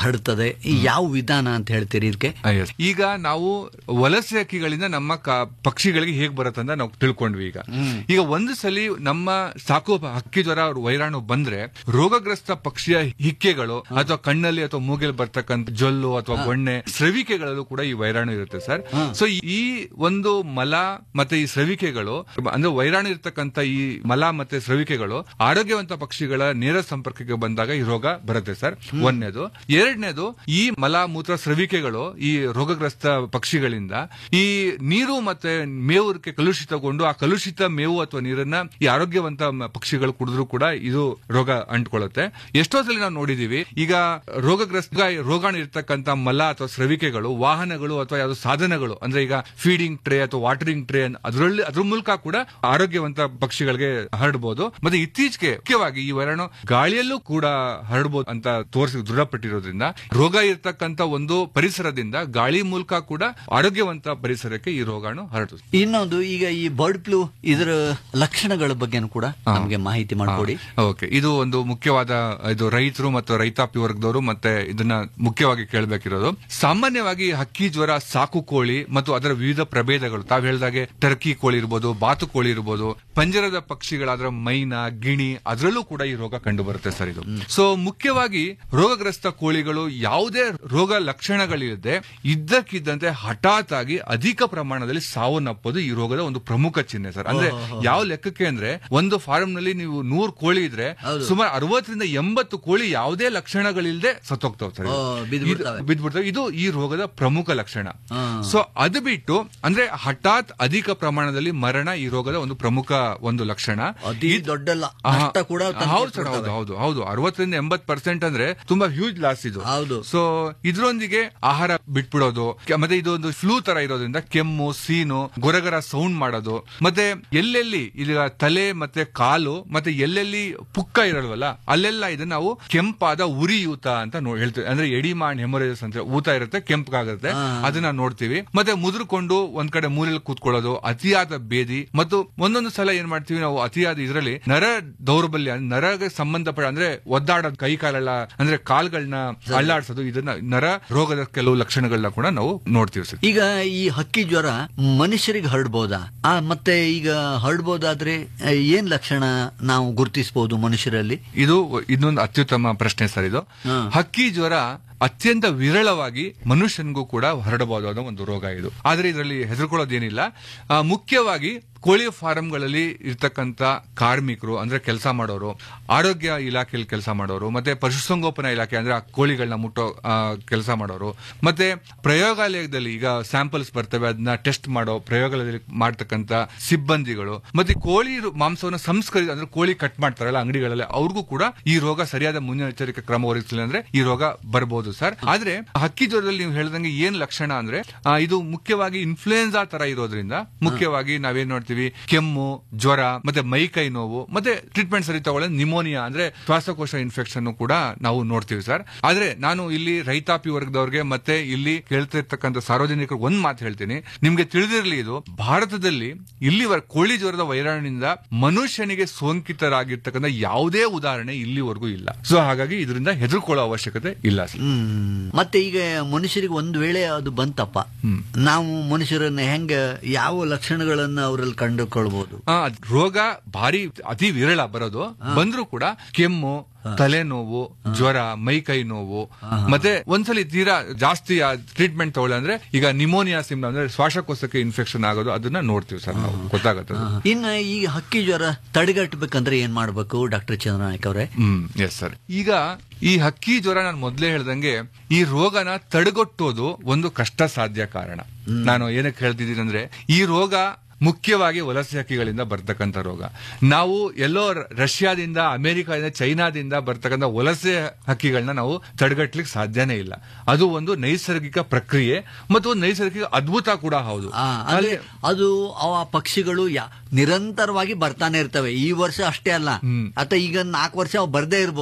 ಹರಡ್ತದೆ ಈ ಯಾವ ವಿಧಾನ ಅಂತ ಹೇಳ್ತೀರಿ ಇದಕ್ಕೆ ಆ, yes. ಈಗ ನಾವು ವಲಸೆ ಹಕ್ಕಿಗಳಿಂದ ನಮ್ಮ ಕ- ಪಕ್ಷಿಗಳಿಗೆ ಹೇಗ್ ಬರುತ್ತೆ ಅಂತ ನಾವು ತಿಳ್ಕೊಂಡ್ವಿ ಈಗ ಈಗ ಒಂದು ಸಲಿ ನಮ್ಮ ಸಾಕು ಹಕ್ಕಿ ಜ್ವರ ವೈರಾಣು ಬಂದ್ರೆ ರೋಗಗ್ರಸ್ತ ಪಕ್ಷಿಯ ಹಿಕ್ಕೆಗಳು ಅಥವಾ ಕಣ್ಣಲ್ಲಿ ಅಥವಾ ಮೂಗೆಲ್ ಬರ್ತಕ್ಕಂಥ ಜೊಲ್ಲು ಅಥವಾ ಗೊಣ್ಣೆ ಸ್ರವಿಕೆಗಳಲ್ಲೂ ಕೂಡ ಈ ವೈರಾಣು ಇರುತ್ತೆ ಸರ್ ಸೊ ಈ ಒಂದು ಮಲ ಮತ್ತೆ ಈ ಸ್ರವಿಕೆಗಳು ಅಂದ್ರೆ ವೈರಾಣು ಇರ್ತಕ್ಕಂಥ ಈ ಮಲ ಮತ್ತೆ ಸ್ರವಿಕೆಗಳು ಆರೋಗ್ಯವಂತ ಪಕ್ಷಿಗಳ ನೇರ ಸಂಪರ್ಕಕ್ಕೆ ಬಂದಾಗ ಈ ರೋಗ ಬರುತ್ತೆ ಸರ್ ಒಂದನೇದು ಎರಡನೇದು ಈ ಮಲ ಮೂತ್ರ ಸ್ರವಿಕೆಗಳು ಈ ರೋಗಗ್ರಸ್ತ ಪಕ್ಷಿಗಳಿಂದ ಈ ನೀರು ಮತ್ತೆ ಮೇವುಕ್ಕೆ ಕಲುಷಿತಗೊಂಡು ಆ ಕಲುಷಿತ ಮೇವು ಅಥವಾ ನೀರನ್ನ ಈ ಆರೋಗ್ಯವಂತ ಮ- ಪಕ್ಷಿಗಳು ಕುಡಿದ್ರು ಕೂಡ ಇದು ರೋಗ ಅಂಟ್ಕೊಳ್ಳುತ್ತೆ ಎಷ್ಟೋ ಸಲ ನಾವು ನೋಡಿದೀವಿ ಈಗ ರೋಗಗ್ರಸ್ತ ರೋಗಾಣು ಇರ್ತಕ್ಕಂಥ ಮಲ ಅಥವಾ ಸ್ರವಿಕೆಗಳು ವಾಹನಗಳು ಅಥವಾ ಯಾವ್ದು ಸಾಧನಗಳು ಅಂದ್ರೆ ಈಗ ಫೀಡಿಂಗ್ ಟ್ರೇ ಅಥವಾ ವಾಟರಿಂಗ್ ಟ್ರೇ ಅದರಲ್ಲಿ ಅದ್ರ ಮೂಲಕ ಕೂಡ ಆರೋಗ್ಯವಂತ ಪಕ್ಷಿಗಳಿಗೆ ಹರಡಬಹುದು ಮತ್ತೆ ಇತ್ತೀಚೆಗೆ ಮುಖ್ಯವಾಗಿ ಈ ವೈರಾಣು ಗಾಳಿಯಲ್ಲೂ ಕೂಡ ಹರಡಬಹುದು ಅಂತ ತೋರಿಸಿ ದೃಢಪಟ್ಟಿರೋದ್ರಿಂದ ರೋಗ ಇರ್ತಕ್ಕಂಥ ಒಂದು ಪರಿಸರದಿಂದ ಗಾಳಿ ಮೂಲಕ ಕೂಡ ಆರೋಗ್ಯವಂತ ಪರಿಸರಕ್ಕೆ ಈ ರೋಗಾಣು ಹರಡುತ್ತೆ ಇನ್ನೊಂದು ಈಗ ಈ ಬರ್ಡ್ ಫ್ಲೂ ಇದರ ಲಕ್ಷಣಗಳ ಬಗ್ಗೆನೂ ಕೂಡ ನಮಗೆ ಮಾಹಿತಿ ಮಾಡಿಕೊಡಿ ಓಕೆ ಇದು ಒಂದು ಮುಖ್ಯವಾದ ಇದು ರೈತರು ಮತ್ತು ರೈತಾಪಿ ವರ್ಗದವರು ಮತ್ತೆ ಇದನ್ನ ಮುಖ್ಯವಾಗಿ ಕೇಳಬೇಕಿರೋದು ಸಾಮಾನ್ಯವಾಗಿ ಹಕ್ಕಿ ಜ್ವರ ಸಾಕು ಕೋಳಿ ಮತ್ತು ಅದರ ವಿವಿಧ ಪ್ರಭೇದಗಳು ತಾವು ಹೇಳಿದಾಗೆ ಟರ್ಕಿ ಕೋಳಿ ಇರ್ಬೋದು ಬಾತು ಕೋಳಿ ಇರ್ಬೋದು ಪಂಜರದ ಪಕ್ಷಿಗಳಾದ್ರ ಮೈನಾ ಗಿಣಿ ಅದರಲ್ಲೂ ಕೂಡ ಈ ರೋಗ ಕಂಡು ಬರುತ್ತೆ ಸರ್ ಇದು ಸೊ ಮುಖ್ಯವಾಗಿ ರೋಗಗ್ರಸ್ತ ಕೋಳಿಗಳು ಯಾವುದೇ ರೋಗ ಲಕ್ಷಣಗಳಿಲ್ಲದೆ ಇದ್ದಕ್ಕಿದ್ದಂತೆ ಹಠಾತ್ ಆಗಿ ಅಧಿಕ ಪ್ರಮಾಣದಲ್ಲಿ ಸಾವನ್ನಪ್ಪೋದು ಈ ರೋಗದ ಒಂದು ಪ್ರಮುಖ ಚಿಹ್ನೆ ಸರ್ ಅಂದ್ರೆ ಯಾವ ಲೆಕ್ಕಕ್ಕೆ ಅಂದ್ರೆ ಒಂದು ಫಾರ್ಮ್ ನಲ್ಲಿ ನೀವು ನೂರ್ ಕೋಳಿ ಇದ್ರೆ ಸುಮಾರು ಅರವತ್ತರಿಂದ ಎಂಬತ್ತು ಕೋಳಿ ಯಾವುದೇ ಲಕ್ಷಣಗಳಿಲ್ಲದೆ ಸತ್ತೋಗ್ತಾವ್ ಸರ್ ಓ, ಬಿದ್ಬಿಡ್ತವೆ. ಇದು- ಬಿದ್ಬಿಡ್ತವೆ ಇದು ಈ ರೋಗದ ಪ್ರಮುಖ ಲಕ್ಷಣ ಸೊ ಅದು ಬಿಟ್ಟು ಅಂದ್ರೆ ಹಠಾತ್ ಅಧಿಕ ಪ್ರಮಾಣದಲ್ಲಿ ಮರಣ ಈ ರೋಗದ ಒಂದು ಪ್ರಮುಖ ಒಂದು ಲಕ್ಷಣ ಅತಿ ದೊಡ್ಡ ಲ- ಆಹಾ. ನಷ್ಟ ಕೂಡ ತಂದು ಹೌದು ಸರ್ ಹೌದು ಕೊಡ್ತವೆ. ಹೌದು ಹೌದು ಅರವತ್ತರಿಂದ ಎಂಬತ್ ಪರ್ಸೆಂಟ್ ಅಂದ್ರೆ ತುಂಬಾ ಹ್ಯೂಜ್ ಲಾಸ್ ಇದು ಹೌದು. ಸೊ ಇದ್ರೊಂದಿಗೆ ಆಹಾರ ಬಿಟ್ಬಿಡೋದು ಕೆ- ಮತ್ತೆ ಇದು ಒಂದು ಫ್ಲೂ ತರ ಇರೋದ್ರಿಂದ ಕೆಮ್ಮು ಸೀನು ಗೊರಗರ ಸೌಂಡ್ ಮಾಡೋದು ಮತ್ತೆ ಎಲ್ಲೆಲ್ಲಿ ಈಗ ತಲೆ ಮತ್ತೆ ಕಾಲು ಮತ್ತೆ ಎಲ್ಲೆಲ್ಲಿ ಪುಕ್ಕ ಇರಲ್ವಲ್ಲ ಅಲ್ಲೆಲ್ಲ ಇದನ್ನ ನಾವು ಕೆಂಪಾದ ಉರಿಯೂತ ಅಂತ ನೋ- ಹೇಳ್ತೀವಿ ಅಂದ್ರೆ ಎಡಿಮಾಂಡ್ ಹೆಮೊರೇಜಸ್ ಅಂತ ಊತ ಇರುತ್ತೆ ಕೆಂಪಗಾಗುತ್ತೆ ಅದನ್ನ ನೋಡ್ತೀವಿ ಮತ್ತೆ ಮುದ್ರಕೊಂಡು ಒಂದ್ ಕಡೆ ಮೂಲೆಯಲ್ಲಿ ಕೂತ್ಕೊಳ್ಳೋದು ಅತಿಯಾದ ಬೇದಿ ಮತ್ತು ಒಂದೊಂದು ಸಲ ಏನ್ ಮಾಡ್ತೀವಿ ನಾವು ಅತಿಯಾದ ಇದರಲ್ಲಿ ನರ ದೌರ್ಬಲ್ಯ ನರಗೆ ಸಂಬಂಧಪಟ್ಟ ಅಂದ್ರೆ ಒದ್ದಾಡೋದು ಕೈ ಕಾಲೆಲ್ಲ ಅಂದ್ರೆ ಕಾಲ್ಗಳನ್ನ ಅಳ್ಳಾಡ್ಸೋದು ಇದನ್ನ ನರ ರೋಗದ ಕೆಲವು ಲಕ್ಷಣಗಳನ್ನ ಕೂಡ ನಾವು ನೋಡ್ತೀವಿ ಸರ್ ಈಗ ಈ ಹಕ್ಕಿ ಜ್ವರ ಮನುಷ್ಯರಿಗೆ ಹರಡ್ಬೋದಾ ಆ ಮತ್ತೆ ಈಗ ಹರಡ್ಬೋದಾದ್ರೆ ಆ, ಏನ್ ಲಕ್ಷಣ ನಾವು ಗುರುತಿಸಬಹುದು ಮನುಷ್ಯರಲ್ಲಿ ಇದು ಇನ್ನೊಂದು ಅತ್ಯುತ್ತಮ ಪ್ರಶ್ನೆ ಸರ್ ಇದು ಹಕ್ಕಿ ಜ್ವರ ಅತ್ಯಂತ ವಿರಳವಾಗಿ ಮನುಷ್ಯನಿಗೂ ಕೂಡ ಹರಡಬಹುದಾದ ಒಂದು ರೋಗ ಇದು ಆದ್ರೆ ಇದರಲ್ಲಿ ಹೆದರ್ಕೊಳ್ಳೋದೇನಿಲ್ಲ ಆ, ಮುಖ್ಯವಾಗಿ ಕೋಳಿ ಫಾರಂಗಳಲ್ಲಿ ಇರ್ತಕ್ಕಂತ ಕಾರ್ಮಿಕರು ಅಂದ್ರೆ ಕೆಲಸ ಮಾಡೋರು ಆರೋಗ್ಯ ಇಲಾಖೆಯಲ್ಲಿ ಕೆಲಸ ಮಾಡೋರು ಮತ್ತೆ ಪಶುಸಂಗೋಪನಾ ಇಲಾಖೆ ಅಂದ್ರೆ ಆ ಕೋಳಿಗಳನ್ನ ಮುಟ್ಟೋ ಕೆಲಸ ಮಾಡೋರು ಮತ್ತೆ ಪ್ರಯೋಗಾಲಯದಲ್ಲಿ ಈಗ ಸ್ಯಾಂಪಲ್ಸ್ ಬರ್ತವೆ ಅದನ್ನ ಟೆಸ್ಟ್ ಮಾಡೋ ಪ್ರಯೋಗಾಲಯದಲ್ಲಿ ಮಾಡ್ತಕ್ಕಂತ ಸಿಬ್ಬಂದಿಗಳು ಮತ್ತೆ ಕೋಳಿ ರು- ಮಾಂಸವನ್ನ ಸಂಸ್ಕರಿಸಿ ಅಂದ್ರೆ ಕೋಳಿ ಕಟ್ ಮಾಡ್ತಾರಲ್ಲ ಅಂಗಡಿಗಳಲ್ಲಿ ಅವ್ರಿಗೂ ಕೂಡ ಈ ರೋಗ ಸರಿಯಾದ ಮುನ್ನೆಚ್ಚರಿಕೆ ಕ್ರಮ ವಹಿಸಲಿಲ್ಲ ಅಂದ್ರೆ ಈ ರೋಗ ಬರಬಹುದು ಸರ್ ಆದ್ರೆ ಹಕ್ಕಿ ಜ್ವರದಲ್ಲಿ ನೀವು ಹೇಳ್ದಂಗೆ ಏನ್ ಲಕ್ಷಣ ಅಂದ್ರೆ ಆ, ಇದು ಮುಖ್ಯವಾಗಿ ಇನ್ಫ್ಲೂಯೆನ್ಸಾ ತರ ಇರೋದ್ರಿಂದ ಮುಖ್ಯವಾಗಿ ನಾವೇನ್ ನೋಡ್ತೀವಿ ಕೆಮ್ಮು ಜ್ವರ ಮತ್ತೆ ಮೈ ಕೈ ನೋವು ಮತ್ತೆ ಟ್ರೀಟ್ಮೆಂಟ್ ಸರಿ ತಗೊಳ್ಳೋದು ನಿಮೋನಿಯಾ ಅಂದ್ರೆ ಶ್ವಾಸಕೋಶ ಇನ್ಫೆಕ್ಷನ್ ಕೂಡ ನಾವು ನೋಡ್ತೀವಿ ಸರ್ ಆದ್ರೆ ನಾನು ಇಲ್ಲಿ ರೈತಾಪಿ ವರ್ಗದವ್ರಿಗೆ ಮತ್ತೆ ಇಲ್ಲಿ ಕೇಳ್ತಿರ್ತಕ್ಕಂಥ ಸಾರ್ವಜನಿಕರು ಒಂದ್ ಮಾತು ಹೇಳ್ತೀನಿ ನಿಮ್ಗೆ ತಿಳಿದಿರಲಿ ಇದು ಭಾರತದಲ್ಲಿ ಇಲ್ಲಿವರೆಗೆ ಕೋಳಿ ಜ್ವರದ ವೈರಾಣಿನಿಂದ ಮನುಷ್ಯನಿಗೆ ಸೋಂಕಿತರಾಗಿರ್ತಕ್ಕಂಥ ಯಾವುದೇ ಉದಾಹರಣೆ ಇಲ್ಲಿವರೆಗೂ ಇಲ್ಲ ಸೊ ಹಾಗಾಗಿ ಇದರಿಂದ ಹೆದರ್ಕೊಳ್ಳೋ ಅವಶ್ಯಕತೆ ಇಲ್ಲ ಸರ್ ಹ್ಮ್ ಮತ್ತೆ ಈಗ ಮನುಷ್ಯರಿಗೆ ಒಂದ್ ವೇಳೆ ಅದು ಬಂತಪ್ಪ ನಾವು ಮನುಷ್ಯರನ್ನ ಹೆಂಗ ಯಾವ ಲಕ್ಷಣಗಳನ್ನ ಅವರಲ್ಲಿ ಕಂಡುಕೊಳ್ಬಹುದು ಆ, ಅದ್ ರೋಗ ಭಾರಿ ಅತಿ ವಿರಳ ಬರೋದು ಬಂದ್ರೂ ಕೂಡ ಕೆಮ್ಮು ತಲೆನೋವು ಜ್ವರ ಮೈ ಕೈ ನೋವು ಮತ್ತೆ ಒಂದ್ಸಲಿ ತೀರಾ ಜಾಸ್ತಿ ಟ್ರೀಟ್ಮೆಂಟ್ ತಗೊಳ್ಳಿ ಅಂದ್ರೆ ಈಗ ನಿಮೋನಿಯಾ ಸಿಮ್ ಅಂದ್ರೆ ಶ್ವಾಸಕೋಶಕ್ಕೆ ಇನ್ಫೆಕ್ಷನ್ ಆಗೋದು ಅದನ್ನ ನೋಡ್ತೀವಿ ಸರ್ ನಾವು ಗೊತ್ತಾಗುತ್ತೆ ಅದು. ಇನ್ನ ಈ ಹಕ್ಕಿ ಜ್ವರ ತಡೆಗಟ್ಟಬೇಕಂದ್ರೆ ಏನ್ ಮಾಡ್ಬೇಕು ಡಾಕ್ಟರ್ ಚಂದ್ರನಾಯಕ್ ಅವರೇ ಹ್ಮ್ ಎಸ್ ಸರ್ ಈಗ ಈ ಹಕ್ಕಿ ಜ್ವರ ನಾನು ಮೊದಲೇ ಹೇಳ್ದಂಗೆ ಈ ರೋಗನ ತಡೆಗಟ್ಟೋದು ಒಂದು ಕಷ್ಟ ಸಾಧ್ಯ ಕಾರಣ ನಾನು ಏನಕ್ಕೆ ಹೇಳ್ತಿದ್ದೀನಿ ಅಂದ್ರೆ ಈ ರೋಗ ಮುಖ್ಯವಾಗಿ ವಲಸೆ ಹಕ್ಕಿಗಳಿಂದ ಬರ್ತಕ್ಕಂಥ ರೋಗ ನಾವು ಎಲ್ಲೋ ರ- ರಷ್ಯಾದಿಂದ ಅಮೆರಿಕದಿಂದ ಚೈನಾದಿಂದ ಬರ್ತಕ್ಕಂಥ ವಲಸೆ ಹಕ್ಕಿಗಳನ್ನ ನಾವು ತಡೆಗಟ್ಟಲಿಕ್ಕೆ ಸಾಧ್ಯನೇ ಇಲ್ಲ ಅದು ಒಂದು ನೈಸರ್ಗಿಕ ಪ್ರಕ್ರಿಯೆ ಮತ್ತು ಒಂದು ನೈಸರ್ಗಿಕ ಅದ್ಭುತ ಕೂಡ ಹೌದು ಆ, ಅಂದ್ರೆ ಅದು ಅವ ಪಕ್ಷಿಗಳು ಯಾ- ನಿರಂತರವಾಗಿ ಬರ್ತಾನೆ ಇರ್ತವೆ ಈ ವರ್ಷ ಅಷ್ಟೇ ಅಲ್ಲ ಅಥವಾ ಈಗ ನಾಲ್ಕು ವರ್ಷ ಅವು ಬರ್ದೇ ಇರ್ಬೋದು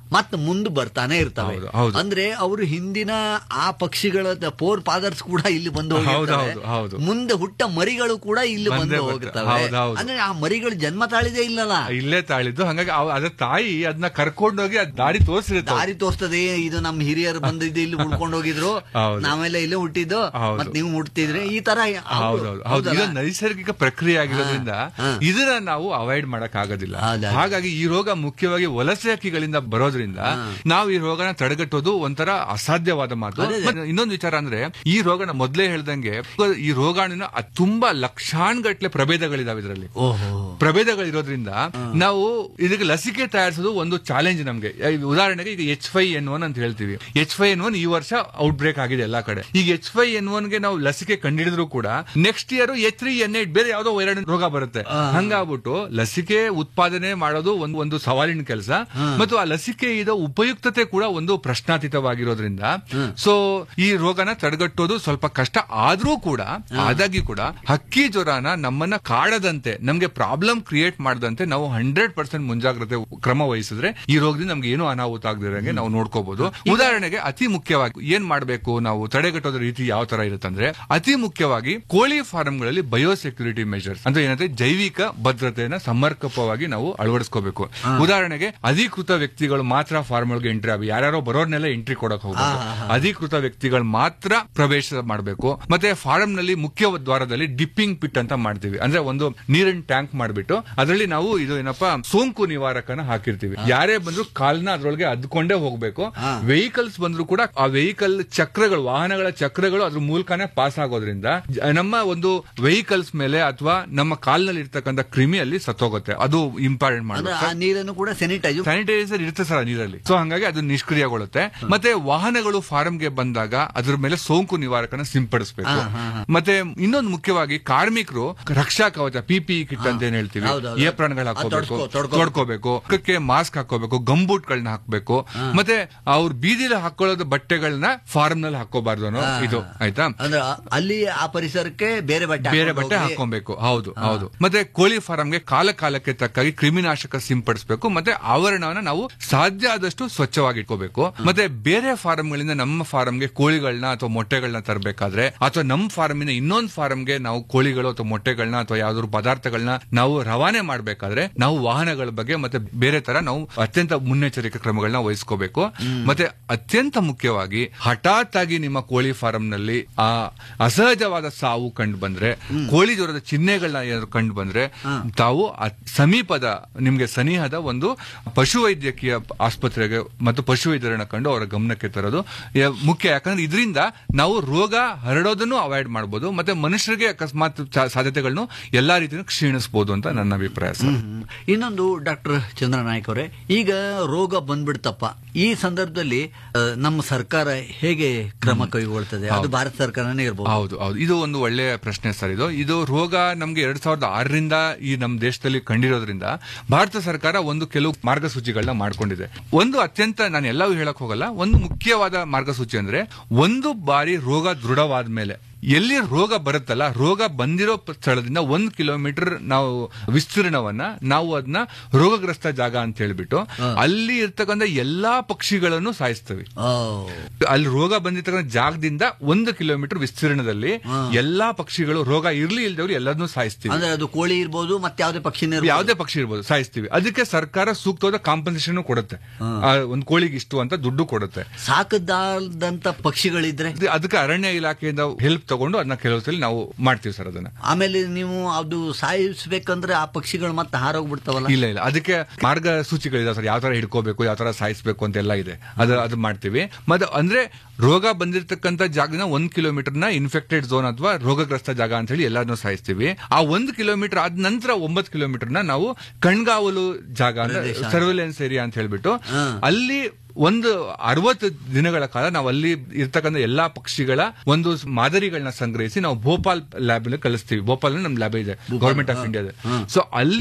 ಮತ್ತೆ ಮುಂದೆ ಬರ್ತಾನೆ ಇರ್ತವೆ ಹೌದು, ಹೌದು. ಅಂದ್ರೆ ಅವರು ಹಿಂದಿನ ಆ ಪಕ್ಷಿಗಳ ಪೋರ್ ಫಾದರ್ಸ್ ಕೂಡ ಇಲ್ಲಿ ಬಂದು ಹೌದು, ಹೋಗಿರ್ತವೆ. ಹೌದು, ಹೌದು. ಮುಂದೆ ಹುಟ್ಟ ಮರಿಗಳು ಕೂಡ ಇಲ್ಲಿ ಬಂದೇ ಬಂದು ಬರ್ತವೆ. ಹೋಗುತ್ತವೆ ಹೌದು, ಹೌದು. ಅಂದ್ರೆ ಆ ಮರಿಗಳು ಜನ್ಮ ತಾಳಿದೇ ಇಲ್ಲಲ್ಲ ಇಲ್ಲೇ ತಾಳಿದ್ದು ಹಂಗಾಗಿ ಅವ್- ಅದ್ರ ತಾಯಿ ಅದನ್ನ ಕರ್ಕೊಂಡೋಗಿ ಅದ್ ದಾರಿ ತೋರಿಸಿರುತ್ತೆ ದಾರಿ ತೋರಿಸ್ತದೆ ಇದು ನಮ್ಮ ಹಿರಿಯರು ಬಂದಿದ್ದು ಇಲ್ಲಿ ಉಳ್ಕೊಂಡು ಹೋಗಿದ್ರು ಹೌದು. ನಾವೆಲ್ಲ ಇಲ್ಲೇ ಹುಟ್ಟಿದ್ದು ಹೌದು. ಮತ್ ನೀವು ಹುಟ್ಟಿದ್ರೆ ಈ ತರ ಹೌದೌದು ಹೌದು ಇದು ನೈಸರ್ಗಿಕ ಪ್ರಕ್ರಿಯೆ ಆಗಿರೋದ್ರಿಂದ ಇದನ್ನ ನಾವು ಅವಾಯ್ಡ್ ಮಾಡಕ್ ಆಗೋದಿಲ್ಲ ಹೌದು. ಹಾಗಾಗಿ ಈ ರೋಗ ಮುಖ್ಯವಾಗಿ ವಲಸೆ ಹಕ್ಕಿಗಳಿಂದ ಬರೋದ್ರಿಂದ ನಾವು ಈ ರೋಗನ ತಡೆಗಟ್ಟೋದು ಒಂಥರ ಅಸಾಧ್ಯವಾದ ಮಾತು ಮತ್ತೆ ಇನ್ನೊಂದು ವಿಚಾರ ಅಂದ್ರೆ ಈ ರೋಗನ ಮೊದಲೇ ಹೇಳ್ದಂಗೆ ಈ ರೋಗಾಣುವಿನ ಅ- ತುಂಬಾ ಲಕ್ಷಾನ್ಗಟ್ಲೆ ಪ್ರಭೇದಗಳಿದಾವೆ ಇದರಲ್ಲಿ ಓಹೋ ಪ್ರಭೇದಗಳಿರೋದ್ರಿಂದ ನಾವು ಇದಕ್ಕೆ ಲಸಿಕೆ ತಯಾರಿಸೋದು ಒಂದು ಚಾಲೆಂಜ್ ನಮ್ಗೆ ಈಗ ಉದಾಹರಣೆಗೆ ಈಗ ಎಚ್ ಫೈ ಎನ್ ಒನ್ ಅಂತ ಹೇಳ್ತೀವಿ ಎಚ್ ಫೈ ಎನ್ ಒನ್ ಈ ವರ್ಷ ಔಟ್ ಬ್ರೇಕ್ ಆಗಿದೆ ಎಲ್ಲಾ ಕಡೆ ಈಗ ಎಚ್ ಫೈ ಎನ್ ಒನ್ ಗೆ ನಾವು ಲಸಿಕೆ ಕಂಡಿಡಿದ್ರು ಕೂಡ next year H three N eight ಬೇರೆ ಯಾವ್ದೋ ವೈರಾಣು ರೋಗ ಬರುತ್ತೆ ಹಂಗಾಗ್ಬಿಟ್ಟು ಲಸಿಕೆ ಉತ್ಪಾದನೆ ಮಾಡೋದು ಒಂದು ಒಂದು ಸವಾಲಿನ ಕೆಲಸ ಮತ್ತು ಆ ಲಸಿಕೆ ಇದ ಉಪಯುಕ್ತತೆ ಕೂಡ ಒಂದು ಪ್ರಶ್ನಾತೀತವಾಗಿರೋದ್ರಿಂದ ಸೊ ಈ ರೋಗನ ತಡೆಗಟ್ಟೋದು ಸ್ವಲ್ಪ ಕಷ್ಟ ಆದ್ರೂ ಕೂಡ ಆದಾಗ್ಯೂ ಕೂಡ ಹಕ್ಕಿ ಜ್ವರನ ನಮ್ಮನ್ನ ಕಾಡದಂತೆ ನಮ್ಗೆ ಪ್ರಾಬ್ಲಮ್ ಕ್ರಿಯೇಟ್ ಮಾಡದಂತೆ ನಾವು ಹಂಡ್ರೆಡ್ ಪರ್ಸೆಂಟ್ ಮುಂಜಾಗ್ರತೆ ಕ್ರಮ ವಹಿಸಿದ್ರೆ ಈ ರೋಗದಿಂದ ನಮ್ಗೆ ಏನು ಅನಾಹುತ ಆಗದಿರಂಗೆ ನಾವು ನೋಡ್ಕೋಬಹುದು ಉದಾಹರಣೆಗೆ ಅತಿ ಮುಖ್ಯವಾಗಿ ಏನ್ ಮಾಡಬೇಕು ನಾವು ತಡೆಗಟ್ಟೋದ ರೀತಿ ಯಾವ ತರ ಇರುತ್ತಂದ್ರೆ ಅತಿ ಮುಖ್ಯವಾಗಿ ಕೋಳಿ ಫಾರ್ಮ್ಗಳಲ್ಲಿ ಬಯೋಸೆಕ್ಯೂರಿಟಿ ಮೆಜರ್ಸ್ ಅಂದ್ರೆ ಏನಂದ್ರೆ ಜೈವಿಕ ಭದ್ರತೆಯನ್ನ ಸಮರ್ಪಕವಾಗಿ ನಾವು ಅಳವಡಿಸ್ಕೋಬೇಕು ಉದಾಹರಣೆಗೆ ಅಧಿಕೃತ ವ್ಯಕ್ತಿಗಳು ಮಾತ್ರ ಫಾರ್ಮ್ ಒಳಗೆ ಎಂಟ್ರಿ ಆಗಿ ಯಾರ್ಯಾರೋ ಬರೋರ್ನೆಲ್ಲ ಎಂಟ್ರಿ ಕೊಡಕ್ ಹೋಗ್ಬೇಕು ಅಧಿಕೃತ ವ್ಯಕ್ತಿಗಳು ಮಾತ್ರ ಪ್ರವೇಶ ಮಾಡಬೇಕು ಮತ್ತೆ ಫಾರಂ ನಲ್ಲಿ ಮುಖ್ಯ ದ್ವಾರದಲ್ಲಿ ಡಿಪ್ಪಿಂಗ್ ಪಿಟ್ ಅಂತ ಮಾಡ್ತೀವಿ ಅಂದ್ರೆ ಒಂದು ನೀರಿನ ಟ್ಯಾಂಕ್ ಮಾಡ್ಬಿಟ್ಟು ಅದರಲ್ಲಿ ನಾವು ಇದು ಏನಪ್ಪಾ ಸೋಂಕು ನಿವಾರಕನ ಹಾಕಿರ್ತೀವಿ ಯಾರೇ ಬಂದ್ರು ಕಾಲ್ನ ಅದ್ರೊಳಗೆ ಅದ್ಕೊಂಡೇ ಹೋಗ್ಬೇಕು ವೆಹಿಕಲ್ಸ್ ಬಂದ್ರು ಕೂಡ ಆ ವೆಹಿಕಲ್ ಚಕ್ರಗಳು ವಾಹನಗಳ ಚಕ್ರಗಳು ಅದ್ರ ಮೂಲಕನೇ ಪಾಸ್ ಆಗೋದ್ರಿಂದ ಜ- ನಮ್ಮ ಒಂದು ವೆಹಿಕಲ್ಸ್ ಮೇಲೆ ಅಥವಾ ನಮ್ಮ ಕಾಲ್ನಲ್ಲಿ ಇರ್ತಕ್ಕಂಥ ಕ್ರಿಮಿ ಅಲ್ಲಿ ಸತ್ತೋಗುತ್ತೆ ಅದು ಇಂಪಾರ್ಟೆಂಟ್ ಅಂದ್ರೆ ಮಾಡಬೇಕು ಆ ನೀರನ್ನು ಕೂಡ ಸ್ಯಾನಿಟೈಸ್ ಸ್ಯಾನಿಟೈಸರ್ ಇರುತ್ತೆ ಸರ್ ಆ ನೀರಲ್ಲಿ ಸೊ ಹಂಗಾಗಿ ಅದು ನಿಷ್ಕ್ರಿಯಗೊಳ್ಳುತ್ತೆ ಮತ್ತೆ ವಾಹನಗಳು ಫಾರಂಗೆ ಬಂದಾಗ ಅದ್ರ ಮೇಲೆ ಸೋಂಕು ನಿವಾರಕನ ಸಿಂಪಡಿಸಬೇಕು ಮತ್ತೆ ಇನ್ನೊಂದು ಮುಖ್ಯವಾಗಿ ಕಾರ್ಮಿಕರು ರಕ್ಷಾ ಕವಚ ಪಿಪಿ ಕಿಟ್ ಅಂತ ಏನ್ ಹೇಳ್ತೀವಿ ಹೌದೌದು. ಏಪ್ರನ್ಗಳು ಹಾಕೋಬೇಕು ತೊಡ್ಕೊ- ತೊಡ್ಕೊ- ತೊಡ್ಕೋಬೇಕು ಮುಖಕ್ಕೆ ಮಾಸ್ಕ್ ಹಾಕೋಬೇಕು ಗಂಬೂಟ್ಗಳನ್ನ ಹಾಕಬೇಕು ಮತ್ತೆ ಅವ್ರ ಬೀದಿಲಿ ಹಾಕೊಳ್ಳೋದು ಬಟ್ಟೆಗಳನ್ನ ಫಾರ್ಮ್ ನಲ್ಲಿ ಹಾಕೋಬಾರ್ದು ಅನ್ನೋ ಇದು ಆಯ್ತಾ ಅಂದ್ರೆ ಆ- ಅಲ್ಲಿ ಆ ಪರಿಸರಕ್ಕೆ ಬೇರೆ ಬಟ್ಟೆ ಬೇರೆ ಹಾಕೊಂಡು ಬಟ್ಟೆ ಹೋಗಿ. ಹಾಕೊಬೇಕು ಹೌದು ಹೌದು ಮತ್ತೆ ಕೋಳಿ ಫಾರಂಗೆ ಕಾಲ ಕಾಲಕ್ಕೆ ತಕ್ಕಾಗಿ ಕ್ರಿಮಿನಾಶಕ ಸಿಂಪಡಿಸಬೇಕು ಮತ್ತೆ ಆವರಣವನ್ನ ನಾವು ಸಾಧ್ಯ ಆದಷ್ಟು ಸ್ವಚ್ಛವಾಗಿ ಇಟ್ಕೋಬೇಕು ಮತ್ತೆ ಬೇರೆ ಫಾರಂಗಳಿಂದ ನಮ್ಮ ಫಾರಂಗೆ ಕೋಳಿಗಳನ್ನ ಅಥವಾ ಮೊಟ್ಟೆಗಳನ್ನ ತರಬೇಕಾದ್ರೆ ಅಥವಾ ನಮ್ಮ ಫಾರ್ಮಿನ ಇನ್ನೊಂದು ಫಾರಂಗೆ ನಾವು ಕೋಳಿಗಳು ಅಥವಾ ಮೊಟ್ಟೆಗಳನ್ನ ಅಥವಾ ಯಾವ್ದಾದ್ರು ಪದಾರ್ಥಗಳನ್ನ ನಾವು ರವಾನೆ ಮಾಡಬೇಕಾದ್ರೆ ನಾವು ವಾಹನಗಳ ಬಗ್ಗೆ ಮತ್ತೆ ಬೇರೆ ತರ ನಾವು ಅತ್ಯಂತ ಮುನ್ನೆಚ್ಚರಿಕೆ ಕ್ರಮಗಳನ್ನ ವಹಿಸ್ಕೋಬೇಕು ಮತ್ತೆ ಅತ್ಯಂತ ಮುಖ್ಯವಾಗಿ ಹಠಾತ್ ಆಗಿ ನಿಮ್ಮ ಕೋಳಿ ಫಾರಂ ನಲ್ಲಿ ಆ ಅಸಹಜವಾದ ಸಾವು ಕಂಡು ಬಂದ್ರೆ ಕೋಳಿ ಜ್ವರದ ಚಿಹ್ನೆಗಳನ್ನ ಏನಾದ್ರು ಕಂಡು ಬಂದ್ರೆ ತಾವು ಅ- ಸಮೀಪದ ನಿಮ್ಗೆ ಸನಿಹದ ಒಂದು ಪಶುವೈದ್ಯಕೀಯ ಆಸ್ಪತ್ರೆಗೆ ಮತ್ತು ಪಶುವೈದ್ಯರನ್ನ ಕಂಡು ಅವರ ಗಮನಕ್ಕೆ ತರೋದು ಯ- ಮುಖ್ಯ ಯಾಕಂದ್ರೆ ಇದರಿಂದ ನಾವು ರೋಗ ಹರಡೋದನ್ನು ಅವಾಯ್ಡ್ ಮಾಡಬಹುದು ಮತ್ತೆ ಮನುಷ್ಯರಿಗೆ ಅಕಸ್ಮಾತ್ ಚ- ಸಾಧ್ಯತೆಗಳನ್ನು ಎಲ್ಲಾ ರೀತಿಯೂ ಕ್ಷೀಣಿಸಬಹುದು ಅಂತ ನನ್ನ ಅಭಿಪ್ರಾಯ ಸರ್ ಹ್ಮ್. ಇನ್ನೊಂದು ಡಾಕ್ಟರ್ ಚಂದ್ರನಾಯ್ಕ ಅವರೇ ಈಗ ರೋಗ ಬಂದ್ಬಿಡ್ತಪ್ಪ ಈ ಸಂದರ್ಭದಲ್ಲಿ ಆ, ನಮ್ಮ ಸರ್ಕಾರ ಹೇಗೆ ಕ್ರಮ ಕೈಗೊಳ್ತದೆ ಅದು ಭಾರತ ಸರ್ಕಾರನೇ ಇರ್ಬೋದು ಹೌದು ಹೌದು ಇದು ಒಂದು ಒಳ್ಳೆಯ ಪ್ರಶ್ನೆ ಸರ್ ಇದು ಇದು ರೋಗ ನಮ್ಗೆ ಎರಡ್ ಸಾವಿರದ ಆರರಿಂದ ಈ ನಮ್ಮ ದೇಶದಲ್ಲಿ ಕಂಡಿರೋದ್ರಿಂದ ಭಾರತ ಸರ್ಕಾರ ಒಂದು ಕೆಲವು ಮಾರ್ಗಸೂಚಿಗಳನ್ನ ಮಾಡ್ಕೊಂಡಿದೆ ಒಂದು ಅತ್ಯಂತ ನಾನು ಎಲ್ಲವೂ ಹೇಳಕ್ ಹೋಗಲ್ಲ ಒಂದು ಮುಖ್ಯವಾದ ಮಾರ್ಗಸೂಚಿ ಅಂದ್ರೆ ಒಂದು ಬಾರಿ ರೋಗ ದೃಢವಾದ ಮೇಲೆ ಎಲ್ಲಿ ರೋಗ ಬರುತ್ತಲ್ಲ ರೋಗ ಬಂದಿರೋ ಪ- ಸ್ಥಳದಿಂದ ಒಂದು ಕಿಲೋಮೀಟರ್ ನಾವು ವಿಸ್ತೀರ್ಣವನ್ನ ನಾವು ಅದನ್ನ ರೋಗಗ್ರಸ್ತ ಜಾಗ ಅಂತ ಹೇಳ್ಬಿಟ್ಟು ಅಲ್ಲಿ ಇರ್ತಕ್ಕಂಥ ಎಲ್ಲಾ ಪಕ್ಷಿಗಳನ್ನು ಸಾಯಿಸ್ತೇವೆ ಓ. ಅಲ್ಲಿ ರೋಗ ಬಂದಿರ್ತಕ್ಕಂಥ ಜಾಗದಿಂದ ಒಂದು ಕಿಲೋಮೀಟರ್ ವಿಸ್ತೀರ್ಣದಲ್ಲಿ ಎಲ್ಲಾ ಪಕ್ಷಿಗಳು ರೋಗ ಇರ್ಲಿ ಇಲ್ದವ್ರು ಎಲ್ಲದನ್ನೂ ಸಾಯಿಸ್ತೀವಿ ಅಂದ್ರೆ ಅದು ಕೋಳಿ ಇರ್ಬೋದು ಮತ್ತೆ ಯಾವ್ದೇ ಪಕ್ಷಿನೇ ಇರ್ಬೋದು. ಯಾವುದೇ ಪಕ್ಷಿ ಇರ್ಬೋದು ಸಾಯಿಸ್ತೀವಿ ಅದಕ್ಕೆ ಸರ್ಕಾರ ಸೂಕ್ತವಾದ ಕಾಂಪನ್ಸೇಷನ್ ಕೊಡುತ್ತೆ ಆ, ಒಂದ್ ಕೋಳಿಗೆ ಇಷ್ಟು ಅಂತ ದುಡ್ಡು ಕೊಡುತ್ತೆ ಸಾಕದಾದಂತ ಪಕ್ಷಿಗಳಿದ್ರೆ ಅದು- ಅದಕ್ಕೆ ಅರಣ್ಯ ಇಲಾಖೆಯಿಂದ ಹೆಲ್ಪ್ ತಗೊಂಡು ಅದನ್ನ ಕೆಲವು ಸಲ ನಾವು ಮಾಡ್ತೀವಿ ಸರ್ ಅದನ್ನ ಆಮೇಲೆ ನೀವು ಅದು ಸಾಯಿಸ್ಬೇಕಂದ್ರೆ ಆ ಪಕ್ಷಿಗಳು ಮತ್ತೆ ಹಾರೋಗ್ಬಿಡ್ತಾವಲ್ಲ ಇಲ್ಲ ಇಲ್ಲ ಅದಕ್ಕೆ ಮಾರ್ಗಸೂಚಿಗಳಿದೆ ಸರ್ ಯಾವ ತರ ಹಿಡ್ಕೋಬೇಕು ಯಾವ ತರ ಸಾಯಿಸ್ಬೇಕು ಅಂತೆಲ್ಲ ಇದೆ ಅದು ಅದು ಮಾಡ್ತೀವಿ ಮತ್ತೆ ಅಂದ್ರೆ ರೋಗ ಬಂದಿರತಕ್ಕಂತ ಜಾಗದಿಂದ ಒಂದ್ ಕಿಲೋಮೀಟರ್ನ ಇನ್ಫೆಕ್ಟೆಡ್ ಝೋನ್ ಅಥವಾ ರೋಗಗ್ರಸ್ತ ಜಾಗ ಅಂತ ಹೇಳಿ ಎಲ್ಲಾನು ಸಾಯಿಸ್ತೀವಿ ಆ ಒಂದು ಕಿಲೋಮೀಟರ್ ಆದ ನಂತರ ಒಂಬತ್ತು ಕಿಲೋಮೀಟರ್ನ ನಾವು ಕಣ್ಗಾವಲು ಜಾಗ ಅಂದ್ರೆ ಸರ್ವೆಲೆನ್ಸ್ ಏರಿಯಾ ಅಂತ ಹೇಳ್ಬಿಟ್ಟು ಅಲ್ಲಿ ಒಂದು ಅರವತ್ತು ದಿನಗಳ ಕಾಲ ನಾವು ಅಲ್ಲಿ ಇರ್ತಕ್ಕಂಥ ಎಲ್ಲಾ ಪಕ್ಷಿಗಳ ಒಂದು ಮಾದರಿಗಳನ್ನ ಸಂಗ್ರಹಿಸಿ ನಾವು ಭೋಪಾಲ್ ಲ್ಯಾಬ್ ಕಳಿಸ್ತೀವಿ ಭೋಪಾಲ್ ನಮ್ ಲ್ಯಾಬ್ ಇದೆ ಗೌರ್ಮೆಂಟ್ ಆಫ್ ಇಂಡಿಯಾದ ಸೊ ಅಲ್ಲಿ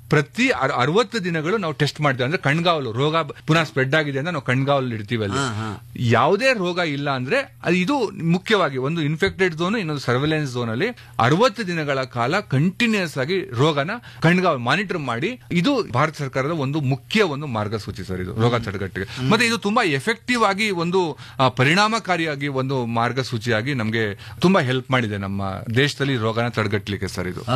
ಪ್ರತಿ ಅರ್- ಅರವತ್ತು ದಿನಗಳು ನಾವು ಟೆಸ್ಟ್ ಮಾಡ್ತೀವಿ ಅಂದ್ರೆ ಕಣ್ಗಾವಲು ರೋಗ ಬ- ಪುನಃ ಸ್ಪ್ರೆಡ್ ಆಗಿದೆ ಅಂತ ನಾವು ಕಣ್ಗಾವಲು ಇಡ್ತೀವಿ ಅಲ್ಲಿ ಯಾವುದೇ ರೋಗ ಇಲ್ಲ ಅಂದ್ರೆ ಅದು ಇದು ಮುಖ್ಯವಾಗಿ ಒಂದು ಇನ್ಫೆಕ್ಟೆಡ್ ಝೋನ್ ಇನ್ನೊಂದು ಸರ್ವೆಲೆನ್ಸ್ ಝೋನ್ ಅಲ್ಲಿ ಅರವತ್ತು ದಿನಗಳ ಕಾಲ ಕಂಟಿನ್ಯೂಸ್ ಆಗಿ ರೋಗನ ಕಣ್ಗಾವಲು ಮಾನಿಟರ್ ಮಾಡಿ ಇದು ಭಾರತ ಸರ್ಕಾರದ ಒಂದು ಮುಖ್ಯ ಒಂದು ಮಾರ್ಗಸೂಚಿ ಸರ್ ಇದು ರೋಗ ತಡೆಗಟ್ಟಿಗೆ ಮತ್ತೆ ಇದು ತುಂಬಾ ಎಫೆಕ್ಟಿವ್ ಆಗಿ ಒಂದು ಆ, ಪರಿಣಾಮಕಾರಿಯಾಗಿ ಒಂದು ಮಾರ್ಗಸೂಚಿಯಾಗಿ ನಮಗೆ ತುಂಬಾ ಹೆಲ್ಪ್ ಮಾಡಿದೆ ನಮ್ಮ ದೇಶದಲ್ಲಿ ಈ ರೋಗನ ತಡೆಗಟ್ಟಲಿಕ್ಕೆ ಸರ್ ಇದು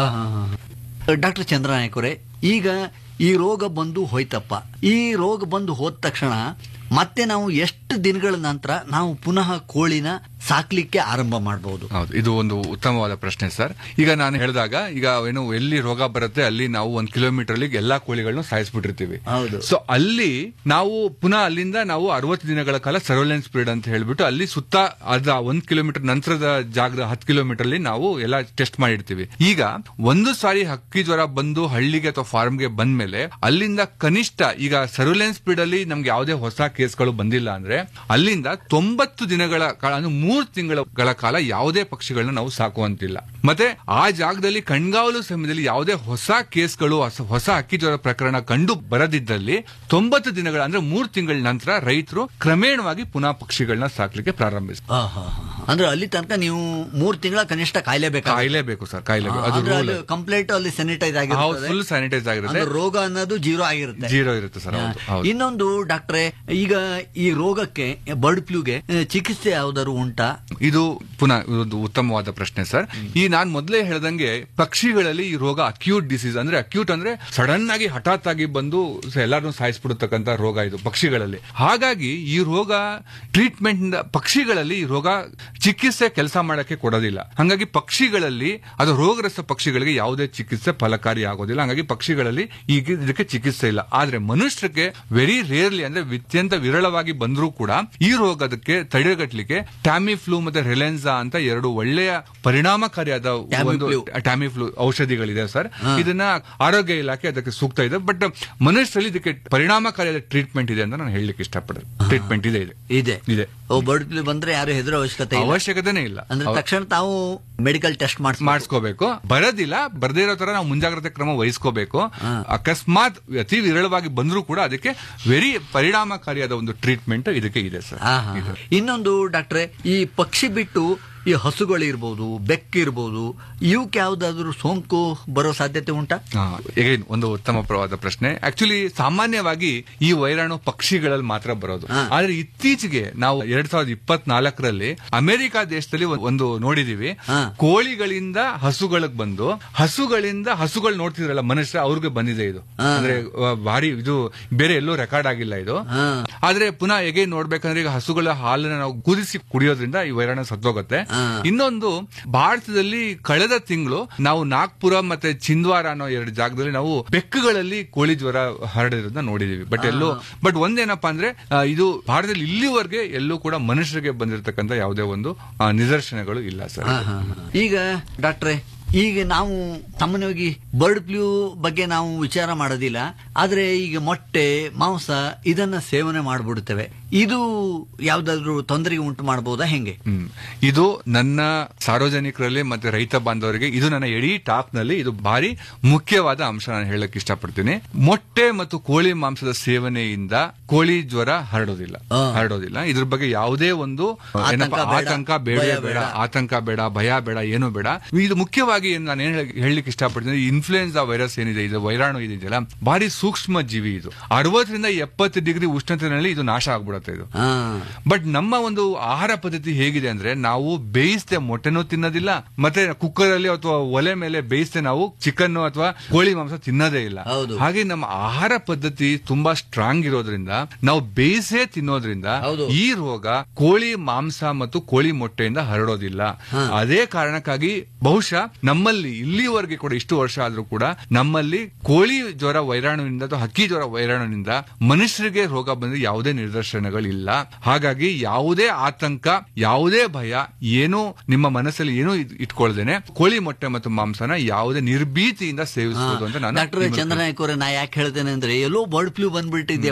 ಡಾಕ್ಟರ್ ಚಂದ್ರನಾಯಕ್ ಅವರೇ ಈಗ ಈ ರೋಗ ಬಂದು ಹೋಯ್ತಪ್ಪ ಈ ರೋಗ ಬಂದು ಹೋದ ತಕ್ಷಣ ಮತ್ತೆ ನಾವು ಎಷ್ಟು ದಿನಗಳ ನಂತರ ನಾವು ಪುನಃ ಕೋಳಿನ ಸಾಕ್ಲಿಕ್ಕೆ ಆರಂಭ ಮಾಡಬಹುದು ಹೌದು ಇದು ಒಂದು ಉತ್ತಮವಾದ ಪ್ರಶ್ನೆ ಸರ್ ಈಗ ನಾನು ಹೇಳಿದಾಗ ಈಗ ಏನು ಎಲ್ಲಿ ರೋಗ ಬರುತ್ತೆ ಅಲ್ಲಿ ನಾವು ಒಂದ್ ಕಿಲೋಮೀಟರ್ ಅಲ್ಲಿ ಎಲ್ಲಾ ಕೋಳಿಗಳನ್ನ ಸಾಯಿಸ್ಬಿಟ್ಟಿರ್ತೀವಿ ಹೌದು. ಸೊ ಅಲ್ಲಿ ನಾವು ಪುನಃ ಅಲ್ಲಿಂದ ನಾವು ಅರವತ್ತು ದಿನಗಳ ಕಾಲ ಸರ್ವೆಲೆನ್ಸ್ ಪೀರಿಯಡ್ ಅಂತ ಹೇಳ್ಬಿಟ್ಟು ಅಲ್ಲಿ ಸುತ್ತ ಅದ ಒಂದ್ ಕಿಲೋಮೀಟರ್ ನಂತರದ ಜಾಗದ ಹತ್ತು ಕಿಲೋಮೀಟರ್ ಅಲ್ಲಿ ನಾವು ಎಲ್ಲ ಟೆಸ್ಟ್ ಮಾಡಿರ್ತೀವಿ ಈಗ ಒಂದು ಸಾರಿ ಹಕ್ಕಿ ಜ್ವರ ಬಂದು ಹಳ್ಳಿಗೆ ಅಥವಾ ಫಾರ್ಮ್ಗೆ ಬಂದ್ಮೇಲೆ ಅಲ್ಲಿಂದ ಕನಿಷ್ಠ ಈಗ ಸರ್ವೆಲೆನ್ಸ್ ಪೀರಿಯಡ್ ಅಲ್ಲಿ ನಮ್ಗೆ ಯಾವುದೇ ಹೊಸ ಕೇಸ್ಗಳು ಬಂದಿಲ್ಲ ಅಂದ್ರೆ ಅಲ್ಲಿಂದ ತೊಂಬತ್ತು ದಿನಗಳ ಕಾಲ ಅಂದ್ರೆ ಮೂರು ತಿಂಗಳ ಕಾಲ ಯಾವುದೇ ಪಕ್ಷಿಗಳನ್ನ ನಾವು ಸಾಕುವಂತಿಲ್ಲ ಮತ್ತೆ ಆ ಜಾಗದಲ್ಲಿ ಕಣ್ಗಾವಲು ಸಮಯದಲ್ಲಿ ಯಾವುದೇ ಹೊಸ ಕೇಸ್ಗಳು ಹೊಸ- ಹೊಸ ಹಕ್ಕಿ ಜ್ವರ ಪ್ರಕರಣ ಕಂಡು ಬರದಿದ್ದಲ್ಲಿ ತೊಂಬತ್ತು ದಿನಗಳ ಅಂದ್ರೆ ಮೂರು ತಿಂಗಳ ನಂತರ ರೈತರು ಕ್ರಮೇಣವಾಗಿ ಪುನಃ ಪಕ್ಷಿಗಳನ್ನ ಸಾಕ್ಲಿಕ್ಕೆ ಪ್ರಾರಂಭಿಸ್ತಾರೆ ಅಂದ್ರೆ ಅಲ್ಲಿ ತನಕ ನೀವು ಮೂರ್ ತಿಂಗಳ ಕನಿಷ್ಠ ಕಾಯ್ಲೇಬೇಕು ಕಾಯ್ಲೇಬೇಕು ಸರ್ ಕಾಯ್ಲೇಬೇಕು ಅದು ಅಂದ್ರೆ rule. ಅಲ್ಲಿ ಕಂಪ್ಲೀಟ್ ಅಲ್ಲಿ ಸ್ಯಾನಿಟೈಸ್ ಹೌದು ಆಗಿರುತ್ತೆ ಫುಲ್ ಸ್ಯಾನಿಟೈಸ್ ಆಗಿರುತ್ತೆ ಅಂದ್ರೆ ರೋಗ ಅನ್ನೋದು ಜೀರೋ ಆಗಿರುತ್ತೆ ಜೀರೋ ಇರುತ್ತೆ ಸರ್ ಹೌದು ಹೌದು ಇನ್ನೊಂದು ಡಾಕ್ಟ್ರೆ ಈಗ ಈ ರೋಗಕ್ಕೆ ಬರ್ಡ್ ಫ್ಲೂಗೆ ಚಿಕಿತ್ಸೆ ಯಾವ್ದಾದ್ರು ಉಂಟಾ ಇದು ಪುನಃ ಒಂದು ಉತ್ತಮವಾದ ಪ್ರಶ್ನೆ ಸರ್ ಈ ನಾನ್ ಮೊದಲೇ ಹೇಳ್ದಂಗೆ ಪಕ್ಷಿಗಳಲ್ಲಿ ಈ ರೋಗ ಅಕ್ಯೂಟ್ ಡಿಸೀಸ್ ಅಂದ್ರೆ ಅಕ್ಯೂಟ್ ಅಂದ್ರೆ ಸಡನ್ ಆಗಿ ಹಠಾತ್ ಆಗಿ ಬಂದು ಎಲ್ಲಾರನ್ನೂ ಸಾಯಿಸ್ಬಿಡತಕ್ಕಂತ ರೋಗ ಇದು ಪಕ್ಷಿಗಳಲ್ಲಿ ಹಾಗಾಗಿ ಈ ರೋಗ ಟ್ರೀಟ್ಮೆಂಟ್ ಪಕ್ಷಿಗಳಲ್ಲಿ ಈ ರೋಗ ಚಿಕಿತ್ಸೆ ಕೆಲಸ ಮಾಡಕ್ಕೆ ಕೊಡೋದಿಲ್ಲ ಹಾಗಾಗಿ ಪಕ್ಷಿಗಳಲ್ಲಿ ಅದು ರೋಗಗ್ರಸ್ತ ಪಕ್ಷಿಗಳಿಗೆ ಯಾವುದೇ ಚಿಕಿತ್ಸೆ ಫಲಕಾರಿ ಆಗೋದಿಲ್ಲ ಹಾಗಾಗಿ ಪಕ್ಷಿಗಳಲ್ಲಿ ಈಗ ಇದಕ್ಕೆ ಚಿಕಿತ್ಸೆ ಇಲ್ಲ ಆದ್ರೆ ಮನುಷ್ಯರಿಗೆ ವೆರಿ ರೇರ್ಲಿ ಅಂದ್ರೆ ಅತ್ಯಂತ ವಿರಳವಾಗಿ ಬಂದರೂ ಕೂಡ ಈ ರೋಗದಕ್ಕೆ ತಡೆಗಟ್ಟಲಿಕ್ಕೆ ಟ್ಯಾಮಿ ಫ್ಲೂ ಮತ್ತೆ ರಿಲೆನ್ಸಾ ಅಂತ ಎರಡು ಒಳ್ಳೆಯ ಪರಿಣಾಮಕಾರಿಯಾದ ಒಂದು Tamiflu. ಟ್ಯಾಮಿಫ್ಲೂ ಔಷಧಿಗಳಿದೆ ಸರ್ ಇದನ್ನ ಆರೋಗ್ಯ ಇಲಾಖೆ ಅದಕ್ಕೆ ಸೂಕ್ತ ಇದೆ ಬಟ್ ಮನುಷ್ಯರಲ್ಲಿ ಇದಕ್ಕೆ ಪರಿಣಾಮಕಾರಿಯಾದ ಟ್ರೀಟ್ಮೆಂಟ್ ಇದೆ ಅಂತ ನಾನು ಹೇಳಲಿಕ್ಕೆ ಇಷ್ಟಪಡ್ತೀನಿ ಟ್ರೀಟ್ಮೆಂಟ್ ಇದೆ ಇದೆ ಇದೆ ಇದೆ ಓ ಬರ್ಡ್ ಫ್ಲೂ ಬಂದ್ರೆ ಯಾರು ಹೆದರೋ ಅವಶ್ಯಕತೆ ಇಲ್ಲ ಅವಶ್ಯಕತೆನೇ ಇಲ್ಲ ಅಂದ್ರೆ ಅವ- ತಕ್ಷಣ ತಾವು ಮೆಡಿಕಲ್ ಟೆಸ್ಟ್ ಮಾಡಿಸ್ ಮಾಡಿಸ್ಕೋಬೇಕು ಬರೋದಿಲ್ಲ ಬರದೇ ಇರೋ ತರ ನಾವು ಮುಂಜಾಗ್ರತೆ ಕ್ರಮ ವಹಿಸ್ಕೋಬೇಕು ಅಕಸ್ಮಾತ್ ಅತಿ ವಿರಳವಾಗಿ ಬಂದರೂ ಕೂಡ ಅದಕ್ಕೆ ವೆರಿ ಪರಿಣಾಮಕಾರಿಯಾದ ಒಂದು ಟ್ರೀಟ್ಮೆಂಟ್ ಇದಕ್ಕೆ ಇದೆ ಸರ್ ಇದೆ. ಇನ್ನೊಂದು ಡಾಕ್ಟ್ರೆ ಈ ಪಕ್ಷಿ ಬಿಟ್ಟು ಈ ಹಸುಗಳಿರ್ಬೋದು ಬೆಕ್ಕಿರ್ಬೋದು ಇವಕ್ಕೆ ಯಾವ್ದಾದ್ರು ಸೋಂಕು ಬರೋ ಸಾಧ್ಯತೆ ಉಂಟಾ ಎಗೈನ್ ಒಂದು ಉತ್ತಮವಾದ ಪ್ರಶ್ನೆ ಆಕ್ಚುಲಿ ಸಾಮಾನ್ಯವಾಗಿ ಈ ವೈರಾಣು ಪಕ್ಷಿಗಳಲ್ಲಿ ಮಾತ್ರ ಬರೋದು ಹಾ. ಆದ್ರೆ ಇತ್ತೀಚೆಗೆ ನಾವು ಎರಡ್ ಸಾವಿರದ ಇಪ್ಪತ್ನಾಲ್ಕರಲ್ಲಿ ಅಮೆರಿಕ ದೇಶದಲ್ಲಿ ಒಂದ್- ಒಂದು ನೋಡಿದೀವಿ ಹಾ. ಕೋಳಿಗಳಿಂದ ಹಸುಗಳಿಗೆ ಬಂದು ಹಸುಗಳಿಂದ ಹಸುಗಳು ನೋಡ್ತಿದ್ರಲ್ಲ ಮನುಷ್ಯ ಅವ್ರಿಗೆ ಬಂದಿದೆ ಇದು ಹಾ. ಅಂದ್ರೆ ಆ, ಭಾರಿ ಇದು ಬೇರೆ ಎಲ್ಲೂ ರೆಕಾರ್ಡ್ ಆಗಿಲ್ಲ ಇದು ಹಾ. ಆದ್ರೆ ಪುನಃ ಹೇಗೆ ನೋಡ್ಬೇಕಂದ್ರೆ ಈಗ ಹಸುಗಳ ಹಾಲನ್ನ ನಾವು ಕುದಿಸಿ ಕುಡಿಯೋದ್ರಿಂದ ಈ ವೈರಾಣು ಸತ್ತೋಗುತ್ತೆ ಹಾ. ಇನ್ನೊಂದು ಭಾರತದಲ್ಲಿ ಕಳೆದ ತಿಂಗಳು ನಾವು ನಾಗ್ಪುರ ಮತ್ತೆ ಚಿಂದ್ವಾರ ಅನ್ನೋ ಎರಡು ಜಾಗದಲ್ಲಿ ನಾವು ಬೆಕ್ಕುಗಳಲ್ಲಿ ಕೋಳಿ ಜ್ವರ ಹರಡಿರೋದನ್ನ ನೋಡಿದೀವಿ ಬಟ್ ಎಲ್ಲೂ ಬಟ್ ಒಂದೇನಪ್ಪಾ ಅಂದ್ರೆ ಆ, ಇದು ಭಾರತದಲ್ಲಿ ಇಲ್ಲಿವರೆಗೆ ಎಲ್ಲೂ ಕೂಡ ಮನುಷ್ಯರಿಗೆ ಬಂದಿರತಕ್ಕಂತ ಯಾವುದೇ ಒಂದು ಆ, ನಿದರ್ಶನಗಳು ಇಲ್ಲ ಸರ್ ಹಾ, ಹಾ, ಹಾ. ಈಗ ಡಾಕ್ಟ್ರೆ ಈಗ ನಾವು ಸಾಮಾನ್ಯವಾಗಿ ಬರ್ಡ್ ಫ್ಲೂ ಬಗ್ಗೆ ನಾವು ವಿಚಾರ ಮಾಡೋದಿಲ್ಲ ಆದ್ರೆ ಈಗ ಮೊಟ್ಟೆ ಮಾಂಸ ಇದನ್ನ ಸೇವನೆ ಮಾಡ್ಬಿಡ್ತೇವೆ ಇದು ಯಾವ್ದಾದ್ರು ತೊಂದರೆಗೆ ಉಂಟು ಮಾಡಬಹುದಾ ಹೆಂಗೆ ಹ್ಮ್. ಇದು ನನ್ನ ಸಾರ್ವಜನಿಕರಲ್ಲಿ ಮತ್ತೆ ರೈತ ಬಾಂಧವರಿಗೆ ಇದು ನನ್ನ ಎಡೀ ಟಾಪ್ ನಲ್ಲಿ ಇದು ಭಾರಿ ಮುಖ್ಯವಾದ ಅಂಶ ನಾನು ಹೇಳಕ್ ಇಷ್ಟಪಡ್ತೀನಿ ಮೊಟ್ಟೆ ಮತ್ತು ಕೋಳಿ ಮಾಂಸದ ಸೇವನೆಯಿಂದ ಕೋಳಿ ಜ್ವರ ಹರಡೋದಿಲ್ಲ ಆ. ಹರಡೋದಿಲ್ಲ ಇದ್ರ ಬಗ್ಗೆ ಯಾವುದೇ ಒಂದು ಆತಂಕ ಏನಪ್ಪಾ, ಬೇಡ, ಆತಂಕ ಬೇಡ ಭಯ ಬೇಡ ಬೇಡ. ಆತಂಕ ಬೇಡ ಭಯ ಬೇಡ ಏನು ಬೇಡ ಇದು ಮುಖ್ಯವಾಗಿ ಏನ್ ನಾನು ಏನ್ ಹೇಳಕ್- ಹೇಳಲಿಕ್ಕೆ ಇಷ್ಟಪಡ್ತೀನಿ ಇನ್ಫ್ಲೂಯೆನ್ಸಾ ವೈರಸ್ ಏನಿದೆ ಇದು ವೈರಾಣು ಇದೆಯಲ್ಲ ಭಾರಿ ಸೂಕ್ಷ್ಮ ಜೀವಿ ಇದು ಅರವತ್ತರಿಂದ ಎಪ್ಪತ್ತು ಡಿಗ್ರಿ ಉಷ್ಣತೆಯಲ್ಲಿ ಇದು ನಾಶ ಆಗ್ಬಿಡುತ್ತೆ ಇದು ಹಾ ಬಟ್ ನಮ್ಮ ಒಂದು ಆಹಾರ ಪದ್ಧತಿ ಹೇಗಿದೆ ಅಂದ್ರೆ ನಾವು ಬೇಯಿಸದೆ ಮೊಟ್ಟೆನೂ ತಿನ್ನೋದಿಲ್ಲ ಮತ್ತೆ ಕುಕ್ಕರ್ ಅಲ್ಲಿ ಅಥವಾ ಒಲೆ ಮೇಲೆ ಬೇಯಿಸದೆ ನಾವು ಚಿಕನ್ ಅಥವಾ ಕೋಳಿ ಮಾಂಸ ತಿನ್ನೋದೇ ಇಲ್ಲ ಹೌದು. ಹಾಗೆ ನಮ್ಮ ಆಹಾರ ಪದ್ಧತಿ ತುಂಬಾ ಸ್ಟ್ರಾಂಗ್ ಇರೋದ್ರಿಂದ ನಾವು ಬೇಯಿಸೇ ತಿನ್ನೋದ್ರಿಂದ ಹೌದು. ಈ ರೋಗ ಕೋಳಿ ಮಾಂಸ ಮತ್ತು ಕೋಳಿ ಮೊಟ್ಟೆಯಿಂದ ಹರಡೋದಿಲ್ಲ ಅದೇ ಕಾರಣಕ್ಕಾಗಿ ಬಹುಶಃ ನಮ್ಮಲ್ಲಿ ಇಲ್ಲಿವರೆಗೆ ಕೂಡ ಇಷ್ಟು ವರ್ಷ ಆದ್ರೂ ಕೂಡ ನಮ್ಮಲ್ಲಿ ಕೋಳಿ ಜ್ವರ ವೈರಾಣುವಿನಿಂದ ಅಥವಾ ಹಕ್ಕಿ ಜ್ವರ ವೈರಾಣುವಿನಿಂದ ಮನುಷ್ಯರಿಗೆ ರೋಗ ಬಂದ ಯಾವುದೇ ನಿದರ್ಶನಗಳಿಲ್ಲ ಹಾಗಾಗಿ ಯಾವುದೇ ಆತಂಕ ಯಾವುದೇ ಭಯ ಏನೂ ನಿಮ್ಮ ಮನಸ್ಸಲ್ಲಿ ಏನೂ ಇದ್- ಇಟ್ಕೊಳ್ದೇನೆ ಕೋಳಿ ಮೊಟ್ಟೆ ಮತ್ತು ಮಾಂಸನ ಯಾವುದೇ ನಿರ್ಭೀತಿಯಿಂದ ಸೇವಿಸಬಹುದು ಅಂತ ನಾನು ಡಾಕ್ಟರ್ ನಿಮ್ಮಲ್ಲಿ ಚಂದ್ರನಾಯಕ್ ಅವರೇ ನಾ ಯಾಕೆ ಹೇಳ್ತೇನೆ ಅಂದ್ರೆ ಎಲ್ಲೋ ಬರ್ಡ್ ಫ್ಲೂ ಬಂದ್ಬಿಟ್ಟಿದ್ಯಪ್ಪ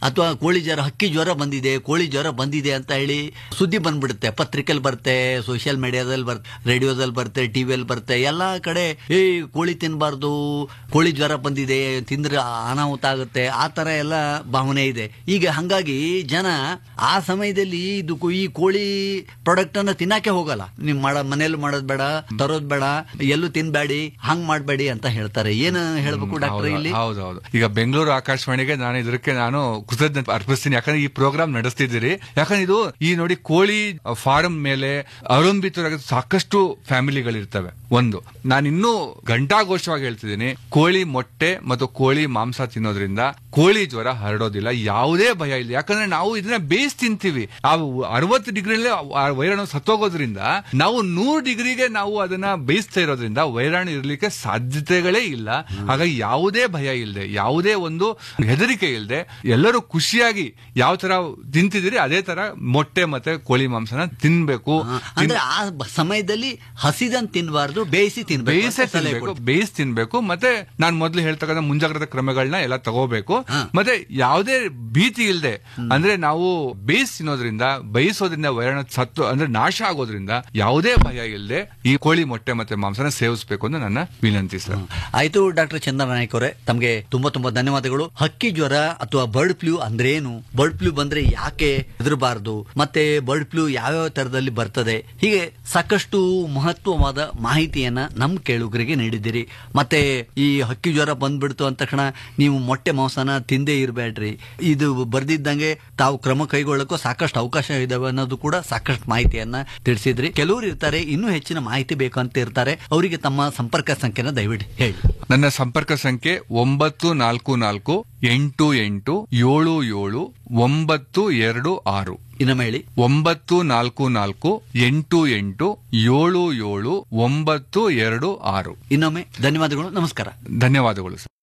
ಅಥವಾ ಕೋಳಿ ಜ್ವರ ಹಕ್ಕಿ ಜ್ವರ ಬಂದಿದೆ ಕೋಳಿ ಜ್ವರ ಬಂದಿದೆ ಅಂತ ಹೇಳಿ ಸುದ್ದಿ ಬಂದ್ಬಿಡುತ್ತೆ ಪತ್ರಿಕೆಯಲ್ಲಿ ಬರುತ್ತೆ ಸೋಷಿಯಲ್ ಮೀಡಿಯಾದಲ್ಲಿ ಬರುತ್ತೆ ರೇಡಿಯೋದಲ್ಲಿ ಬರುತ್ತೆ ಟಿವಿಯಲ್ಲಿ ಬರುತ್ತೆ ಎಲ್ಲಾ ಕಡೆ ಏ ಕೋಳಿ ತಿನ್ನಬಾರ್ದು ಕೋಳಿ ಜ್ವರ ಬಂದಿದೆ ತಿಂದ್ರೆ ಅನಾಹುತ ಆಗುತ್ತೆ ಆ ತರ ಎಲ್ಲ ಭಾವನೆ ಇದೆ ಈಗ ಹಂಗಾಗಿ ಜನ ಆ ಸಮಯದಲ್ಲಿ ಇದು ಕು- ಈ ಕೋಳಿ ಪ್ರಾಡಕ್ಟ್ ಅನ್ನ ತಿನ್ನಕ್ಕೆ ಹೋಗಲ್ಲ ನಿಮ್ ಮಾಡ ಮನೇಲಿ ಮಾಡೋದ್ ಬೇಡ ತರೋದ್ ಬೇಡ ಎಲ್ಲೂ ತಿನ್ಬೇಡಿ ಹಂಗ್ ಮಾಡ್ಬೇಡಿ ಅಂತ ಹೇಳ್ತಾರೆ ಏನು ಹೇಳ್ಬೇಕು ಡಾಕ್ಟರ್ ಇಲ್ಲಿ ಹೌದೌದು ಈಗ ಬೆಂಗಳೂರು ಆಕಾಶವಾಣಿಗೆ ನಾನು ಇದಕ್ಕೆ ನಾನು ಕೃತಜ್ಞತೆ ಅರ್ಪಿಸ್ತೀನಿ ಯಾಕಂದ್ರೆ ಈ ಪ್ರೋಗ್ರಾಮ್ ನಡೆಸ್ತಿದ್ದೀರಿ ಯಾಕಂದ್ರೆ ಇದು ಈ ನೋಡಿ ಕೋಳಿ ಫಾರ್ಮ್ ಮೇಲೆ ಅವಲಂಬಿತರಾಗ ಸಾಕಷ್ಟು ಫ್ಯಾಮಿಲಿಗಳಿರ್ತವೆ ಒಂದು ನಾನು ಇನ್ನೂ ಘಂಟಾಘೋಷವಾಗಿ ಹೇಳ್ತಿದ್ದೀನಿ ಕೋಳಿ ಮೊಟ್ಟೆ ಮತ್ತು ಕೋಳಿ ಮಾಂಸ ತಿನ್ನೋದ್ರಿಂದ ಕೋಳಿ ಜ್ವರ ಹರಡೋದಿಲ್ಲ ಯಾವುದೇ ಭಯ ಇಲ್ಲ ಯಾಕಂದ್ರೆ ನಾವು ಇದನ್ನ ಬೇಯಿಸಿ ತಿಂತೀವಿ ಆ ಅರವತ್ತು ಡಿಗ್ರಿಲೇ ವೈರಾಣು ಸತ್ತೋಗೋದ್ರಿಂದ ನಾವು ನೂರು ಡಿಗ್ರಿಗೆ ನಾವು ಅದನ್ನ ಬೇಯಿಸ್ತಾ ಇರೋದ್ರಿಂದ ವೈರಾಣು ಇರ್ಲಿಕ್ಕೆ ಸಾಧ್ಯತೆಗಳೇ ಇಲ್ಲ ಹಾಗಾಗಿ ಯಾವುದೇ ಭಯ ಇಲ್ಲದೆ ಯಾವುದೇ ಒಂದು ಹೆದರಿಕೆ ಇಲ್ಲದೆ ಎಲ್ಲರೂ ಖುಷಿಯಾಗಿ ಯಾವ ತರ ತಿಂತಿದ್ದೀರಿ ಅದೇ ತರ ಮೊಟ್ಟೆ ಮತ್ತೆ ಕೋಳಿ ಮಾಂಸನ ತಿನ್ಬೇಕು ಹಾ, ಅಂದ್ರೆ ಆ ಬ- ಸಮಯದಲ್ಲಿ ಹಸಿದನ್ ತಿನ್ಬಾರ್ದು ಬೇಯಿಸಿ ತಿನ್ಬೇಕು ಬೇಯಿಸೇ ಅಂತ ಸಲಹೆ ತಿನ್ಬೇಕು ಕೊಡ್ತಾರೆ. ಬೇಯಿಸಿ ತಿನ್ಬೇಕು ಮತ್ತೆ ನಾನು ಮೊದಲು ಹೇಳ್ತಕ್ಕಂಥ ಮುಂಜಾಗ್ರತಾ ಕ್ರಮಗಳನ್ನ ಎಲ್ಲ ತಗೋಬೇಕು ಹಾ. ಮತ್ತೆ ಯಾವುದೇ ಭೀತಿ ಇಲ್ಲದೆ ಅಂದ್ರೆ ನಾವು ಬೇಯಿಸಿ ತಿನ್ನೋದ್ರಿಂದ ಬೇಯಿಸೋದ್ರಿಂದ ವೈರಾಣು ಸತ್ತು ಅಂದ್ರೆ ನಾಶ ಆಗೋದ್ರಿಂದ ಯಾವುದೇ ಭಯ ಇಲ್ಲದೆ ಈ ಕೋಳಿ ಮೊಟ್ಟೆ ಮತ್ತೆ ಮಾಂಸನ ಸೇವಿಸಬೇಕು ಅಂತ ನನ್ನ ವಿನಂತಿ ಸರ್ ಆಯ್ತು ಡಾಕ್ಟರ್ ಚಂದ್ರ ನಾಯ್ಕ ಅವರೇ ತಮಗೆ ತುಂಬಾ ತುಂಬಾ ಧನ್ಯವಾದಗಳು ಹಕ್ಕಿ ಜ್ವರ ಅಥವಾ ಬರ್ಡ್ ಫ್ಲೂ ಅಂದ್ರೆ ಏನು ಬರ್ಡ್ ಫ್ಲೂ ಬಂದ್ರೆ ಯಾಕೆ ಹೆದರಬಾರದು ಮತ್ತೆ ಬರ್ಡ್ ಫ್ಲೂ ಯಾವ್ಯಾವ ತರದಲ್ಲಿ ಬರ್ತದೆ ಹೀಗೆ ಸಾಕಷ್ಟು ಮಹತ್ವವಾದ ಮಾಹಿತಿಯನ್ನ ನಮ್ಮ ಕೇಳುಗರಿಗೆ ನೀಡಿದ್ದೀರಿ ಮತ್ತೆ ಈ ಹಕ್ಕಿ ಜ್ವರ ಬಂದ್ಬಿಡ್ತು ಅಂದ ತಕ್ಷಣ ನೀವು ಮೊಟ್ಟೆ ಮಾಂಸನ ತಿಂದೇ ಇರಬೇಡ್ರಿ ಇದು ಬರ್ದಿದ್ದಂಗೆ ತಾವು ಕ್ರಮ ಕೈಗೊಳ್ಳಕ್ಕೂ ಸಾಕಷ್ಟು ಅವಕಾಶ ಇದಾವೆ ಅನ್ನೋದು ಕೂಡ ಸಾಕಷ್ಟು ಮಾಹಿತಿಯನ್ನ ತಿಳಿಸಿದ್ರಿ ಕೆಲವರು ಇರ್ತಾರೆ ಇನ್ನೂ ಹೆಚ್ಚಿನ ಮಾಹಿತಿ ಬೇಕು ಅಂತ ಇರ್ತಾರೆ ಅವರಿಗೆ ತಮ್ಮ ಸಂಪರ್ಕ ಸಂಖ್ಯೆನ ದಯವಿಟ್ಟು ಹೇಳಿ ನನ್ನ ಸಂಪರ್ಕ ಸಂಖ್ಯೆ ಒಂಬತ್ತು ನಾಲ್ಕು ನಾಲ್ಕು ಎಂಟು ಎಂಟು ಏಳು ಏಳು ಒಂಬತ್ತು ಎರಡು ಆರು ಇನ್ನೊಮ್ಮೆ ಹೇಳಿ ಒಂಬತ್ತು ನಾಲ್ಕು ನಾಲ್ಕು ಎಂಟು ಎಂಟು ಏಳು ಏಳು ಒಂಬತ್ತು ಎರಡು ಆರು ಇನ್ನೊಮ್ಮೆ ಧನ್ಯವಾದಗಳು ನಮಸ್ಕಾರ ಧನ್ಯವಾದಗಳು ಸರ್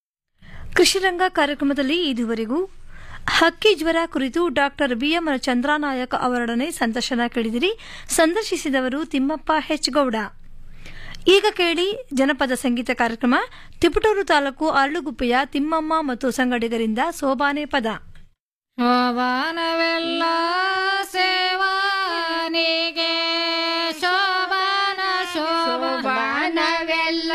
ಕೃಷಿರಂಗ ಕಾರ್ಯಕ್ರಮದಲ್ಲಿ ಇದುವರೆಗೂ ಹಕ್ಕಿ ಜ್ವರ ಕುರಿತು ಡಾಕ್ಟರ್ ಬಿಎಂ ಚಂದ್ರಾನಾಯಕ ಅವರೊಡನೆ ಸಂದರ್ಶನ ಕೇಳಿದಿರಿ ಸಂದರ್ಶಿಸಿದವರು ತಿಮ್ಮಪ್ಪ ಹೆಚ್ ಗೌಡ ಈಗ ಕೇಳಿ ಜನಪದ ಸಂಗೀತ ಕಾರ್ಯಕ್ರಮ ತಿಪಟೂರು ತಾಲೂಕು ಅರಳುಗುಪ್ಪೆಯ ತಿಮ್ಮಮ್ಮ ಮತ್ತು ಸಂಗಡಿಗರಿಂದ ಸೋಬಾನೆ ಪದ ಶೋಭಾನವೆಲ್ಲ ಸೇವಾನಿಗೆ ಶೋಭಾನ ಶೋಭಾನವೆಲ್ಲ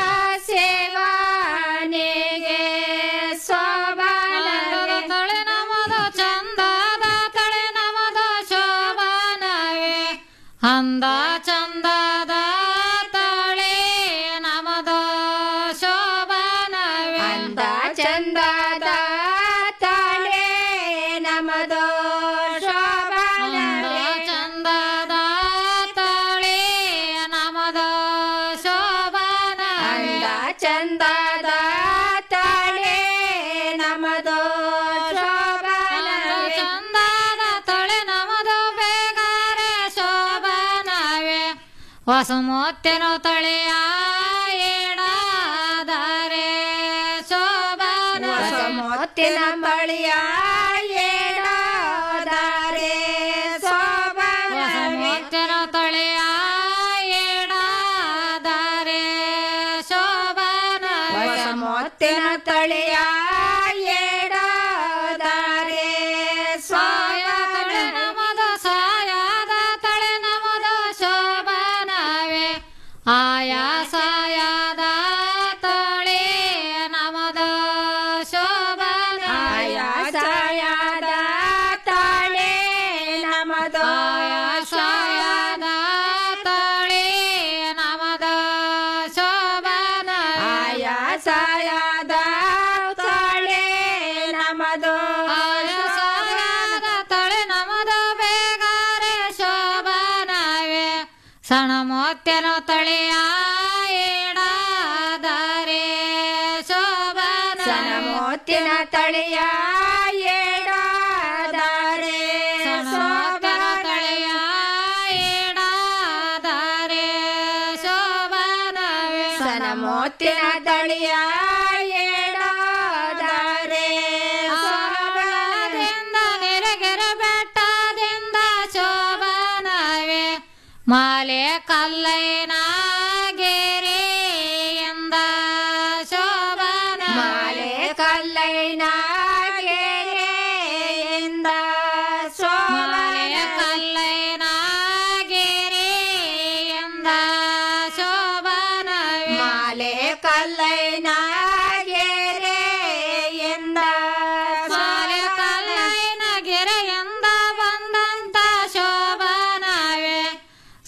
ಸೇವಾನಿಗೆ ಶೋಭಾನ ತಳೆ ನಮದ ಚಂದದ ತಳೆ ನಮದ ಶೋಭಾನವೇ ಅಂದ ಚಂದದ ತಳೆ ನಮದ ಶೋಭಾನವೇ ಅಂದ ಚಂದದ ತಳೆ ನಮದು ಶೋಭಾನವೇ ಚಂದದ ತಳೆ ನಮದು ಶೋಭಾನವೇ ಚಂದದ ತಳೆ ನಮದು ಶೋಭಾನವೇ ಚಂದದ ತಳೆ ನಮದು ಬೇಗಾರೆ ಶೋಭಾನವೇ ಹೊಸ ಮೊತ್ತೇನೋ ತಳೆಯ ಏಡಾದರೆ ಶೋಭಾನ ಹೊಸ ಮೊತ್ತಿನ ಬಳಿಯ ಏಡಾದರೆ ಶೋಭಾನ ಮೊತ್ತೇನೋ ತಳೆಯ ಏಡಾದರೆ ಶೋಭಾನ ಹೊಸ ಮೊತ್ತಿನ ತಳೆಯ ಏಡಾದರೆ ಸಾಯ ತಳೆ ನಮದ ಸಾಯದ ತಳೆ ನಮದ ಶೋಭಾನವೇ ಆಯಾ ಸಾಯದ ತಳೆ ನಮದ ಶೋಭಾನ ಆಯಾ ಸಾಯದ ತಳೆ ನಮದ ಆಯಾ ಸಾಯದ ತಳೆ ನಮದ ಶೋಭಾನ ಆಯಾ ಸಾಯದ ತಳೆ ನಮದು ಆಯಾ ಸಾಯದ ತಳೆ ನಮದ ಬೇಗಾರೆ ಶೋಭಾನವೇ ಸಣ ಮೊತ್ತೇನೋ ತಳೆಯ ಏಡಾದರೆ ಶೋಭಾನ ಸಣ ಮೊತ್ತಿನ ತಳೆಯ ಏಡಾದರೆ ಶೋಭಾನ ತಳೆಯ ಏಡಾದರೆ ಶೋಭಾನವೇ ಸಣ ಮೊತ್ತಿನ ತಳೆಯ ಏಡಾದರೆ ಶೋಭಾನದಿಂದ ನೆರೆಗೆರೆ ಬೆಟ್ಟದಿಂದ ಶೋಭಾನವೇ ಮಾಲೆ ಕಲ್ಲೈನ ಗೆರೆಯಿಂದ ಶೋಭಾನ ಮಾಲೆ ಕಲ್ಲೈನ ಗೆರೆ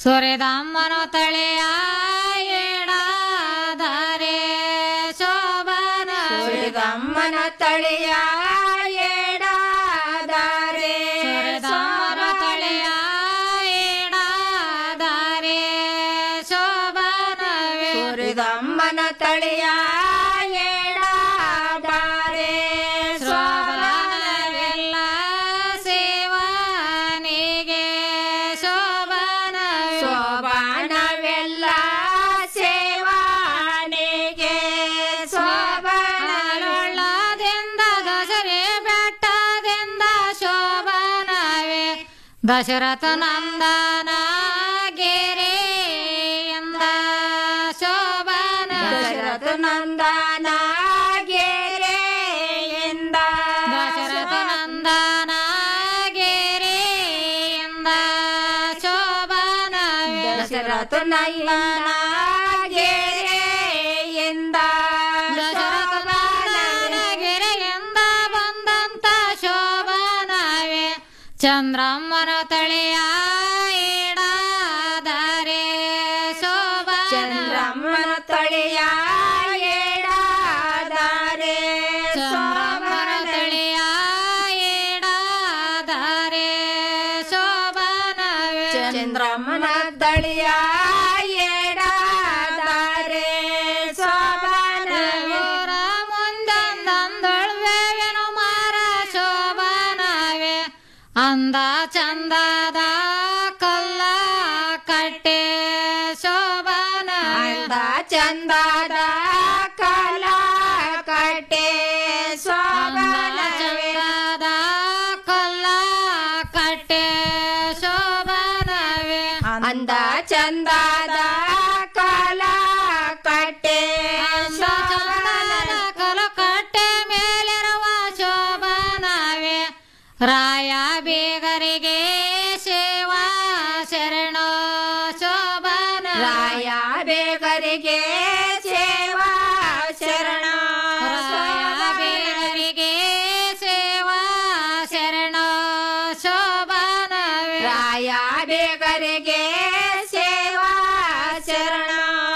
ಸುರಿದಮ್ಮನ ತಳೆಯ ಏಡಾದರೆ ಶೋಭನ ಸುರಿದಮ್ಮನ ತಳಿಯ ಏಡಾದರೆ ಸುರಿದಮ್ಮನ ತಳೆಯ ಏಡಾದರೆ ಶೋಭನವೇ ಸುರಿದಮ್ಮನ ತಳಿಯ ಏಡಾದರೆ ಶೋಭನವೆಲ್ಲ ಸೇವನಿಗೆ ಶೋಭನವೇ ಶೋಭಾನವೆಲ್ಲ ಸೇವಾನೆಗೆ ಶೋಭಾನವೆಲ್ಲ ಶೋಭನವುಳ್ಳದಿಂದ ದಸರೆ ಬೆಟ್ಟದಿಂದ ಶೋಭನವೇ ದಶರಥ ನಂದನ ಗೆರೆಯಿಂದ ಶೋಭನ ದಶರಥ ನಂದನ ಗೆರೆಯಿಂದ ದಶರಥ ನಂದನ ಗೆರೆಯಿಂದ ಶೋಭನವೇ ದಶರಥ ನಂದನ ಗೆರೆಯಿಂದ ದಶರಥ ನಂದನ ಗೆರೆಯಿಂದ ಬಂದಂತ ಶೋಭನವೇ ಚಂದ್ರಮ್ಮನ ತಳೆಯ ಏಡಾದರೆ ಶೋಭನ ಚಂದ್ರಮ್ಮನ ತಳಿಯ ಏಡಾದರೆ ಚಂದ್ರಮ್ಮನ ತಳೆಯ ಏಡಾದರೆ ಶೋಭನವೇ ಚಂದ್ರಮ್ಮನ ತಳಿಯ ಏಡಾದರೆ ಶೋಭನವೇ ಊರ ಮುಂದೊಂದೊಳ್ವೇನು ಮಾರ ಶೋಭನವೇ ಅಂದ ಚಂದದ ಕಲ್ಲ ಕಟ್ಟೆ ಶೋಭನ ಅಂದ ಚಂದದ ಕಲ ಕಟ್ಟೆ ಅಂದ ಶೋಭನವೇ ಚಂದದ ಕಲ್ಲ ಕಟ್ಟೆ ಶೋಭನವೇ ಅಂದ ಚಂದದ ಕಲ ಕಟ್ಟೆ ಅಂದ ಚಂದದ ಕಲಕಟ್ಟೆ ಮೇಲಿರುವ ಶೋಭನವೇ ರಾಯ ಬೇಗರಿಗೆ ಸೇವಾ ಶರಣ ಶೋಭನ ರಾಯ ಬೇಗರಿಗೆ ಸೇವಾ ಶರಣ ರಾಯ ಬೇಗರಿಗೆ ಸೇವಾ ಶರಣ ಶೋಭನವೇ ರಾಯ ಬೇಗರಿಗೆ ಸೇವಾ ಶರಣ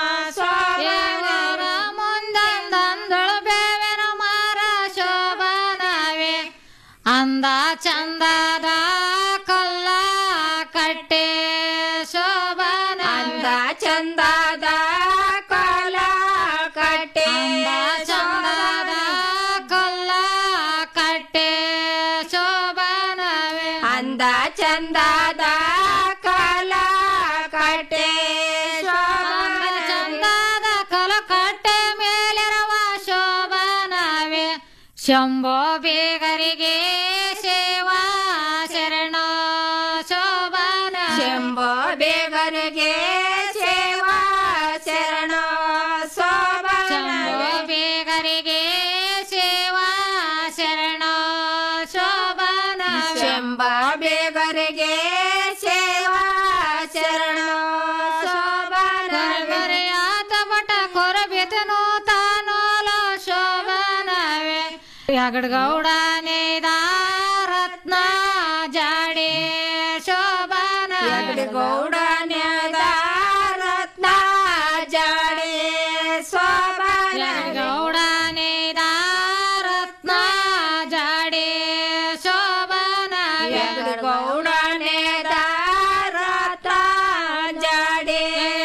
ದೇವರ ಮುಂದೊಂದೊಂದಳು ಬೇವಿನ ಮಾರ ಶೋಭನವೇ ಅಂದ ಚಂದದ ಕಲ್ಲ ಕಟ್ಟೆ ಶೋಭನ ಅಂದ ಚಂದದ ಕಲ ಕಟ್ಟೆ ಅಂದ ಚಂದದ ಕಲ್ಲ ಕಟ್ಟೆ ಶೋಭನವೇ ಅಂದ ಚಂದದ ಕಲ ಕಟ್ಟೆ ಅಂದ ಚಂದದ ಕಲಕಟ್ಟೆ ಮೇಲಿರುವ ಶೋಭನವೇ ಶಂಭೋ ಬೇಗರಿಗೆ ಸೇವಾ ಶರಣ ಶೋಭನ ಶಂಭೋ ಬೇಗರಿಗೆ ಸೇವಾ ಶರಣ ಶಂಭೋ ಶೋಭನ ಬೇಗರಿಗೆ ಸೇವಾ ಶರಣ ಶೋಭನ ಶಂಭ ಬೇಗರಿಗೆ ಸೇವಾ ಶರಣ ಶೋಭನ ಕರಗರೆಯಾತ ಬಟ ಕೊರಬೆತನು ತಾನೋಲ ಶೋಭನವೇ ಯಗಡ್ಗೌಡನೆ ರತ್ನ ಜಾಡೆ ಶೋಭನ ಗೌಡನ್ಯದ ರತ್ನ ಜಾಡೆ ಶೋಭನ ಗೌಡನೆ ರತ್ನ ಜಾಡೆ ಶೋಭನ ಗೌಡನ್ಯದ ರತ್ನ ಜಾಡೆ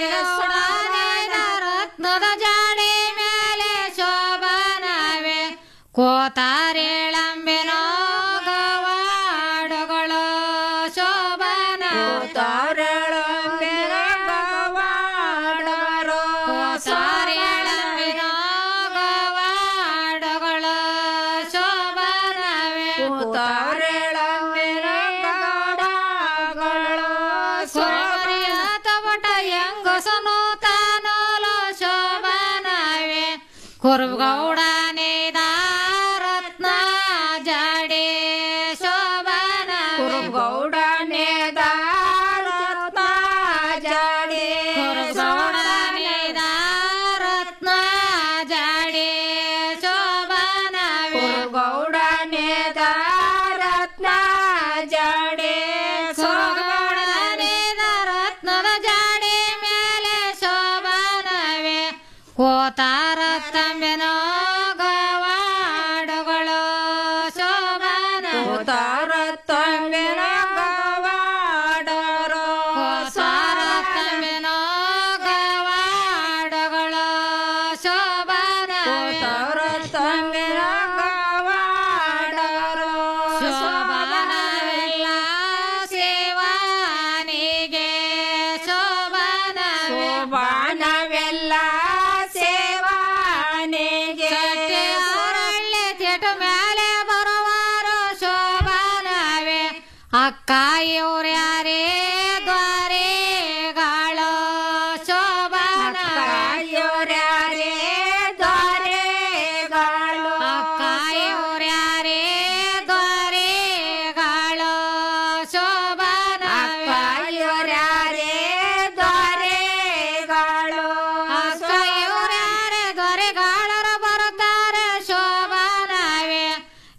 ರತ್ನದ ಜಾಡೆ ಮೇಲೆ ಶೋಭನವೇ ಕೋತಾರೇಳಂಬೆನೋ ಗವಾಡಗಳು ಶೋಭನ ತರಳು ಗವಾಡರು ಕೋತಾರೇಳಂಬೆನೋ ಗವಾಡಗಳು ಶೋಭನವೇ ತರಳು ಗವಾಡಗಳು ಸೋರಿಯ ತಬಟ ಹೆಂಗಸನು ತಾನೋಲ ಶೋಭನವೇ ಕುರುಗೌಡನೆ ರತ್ನ ಜಾಡೆ ಶೋಭನ ಗೌಡನ್ಯದ ರತ್ನ ಜಾಡೆ ಕುರುಗೌಡನೆ ರತ್ನ ಜಾಡೆ ಶೋಭನವೇ ಗೌಡನ್ಯದ ರತ್ನ ಜಾಡೆ ಕುರುಗೌಡನೆ ರತ್ನದ ಜಾಡೆ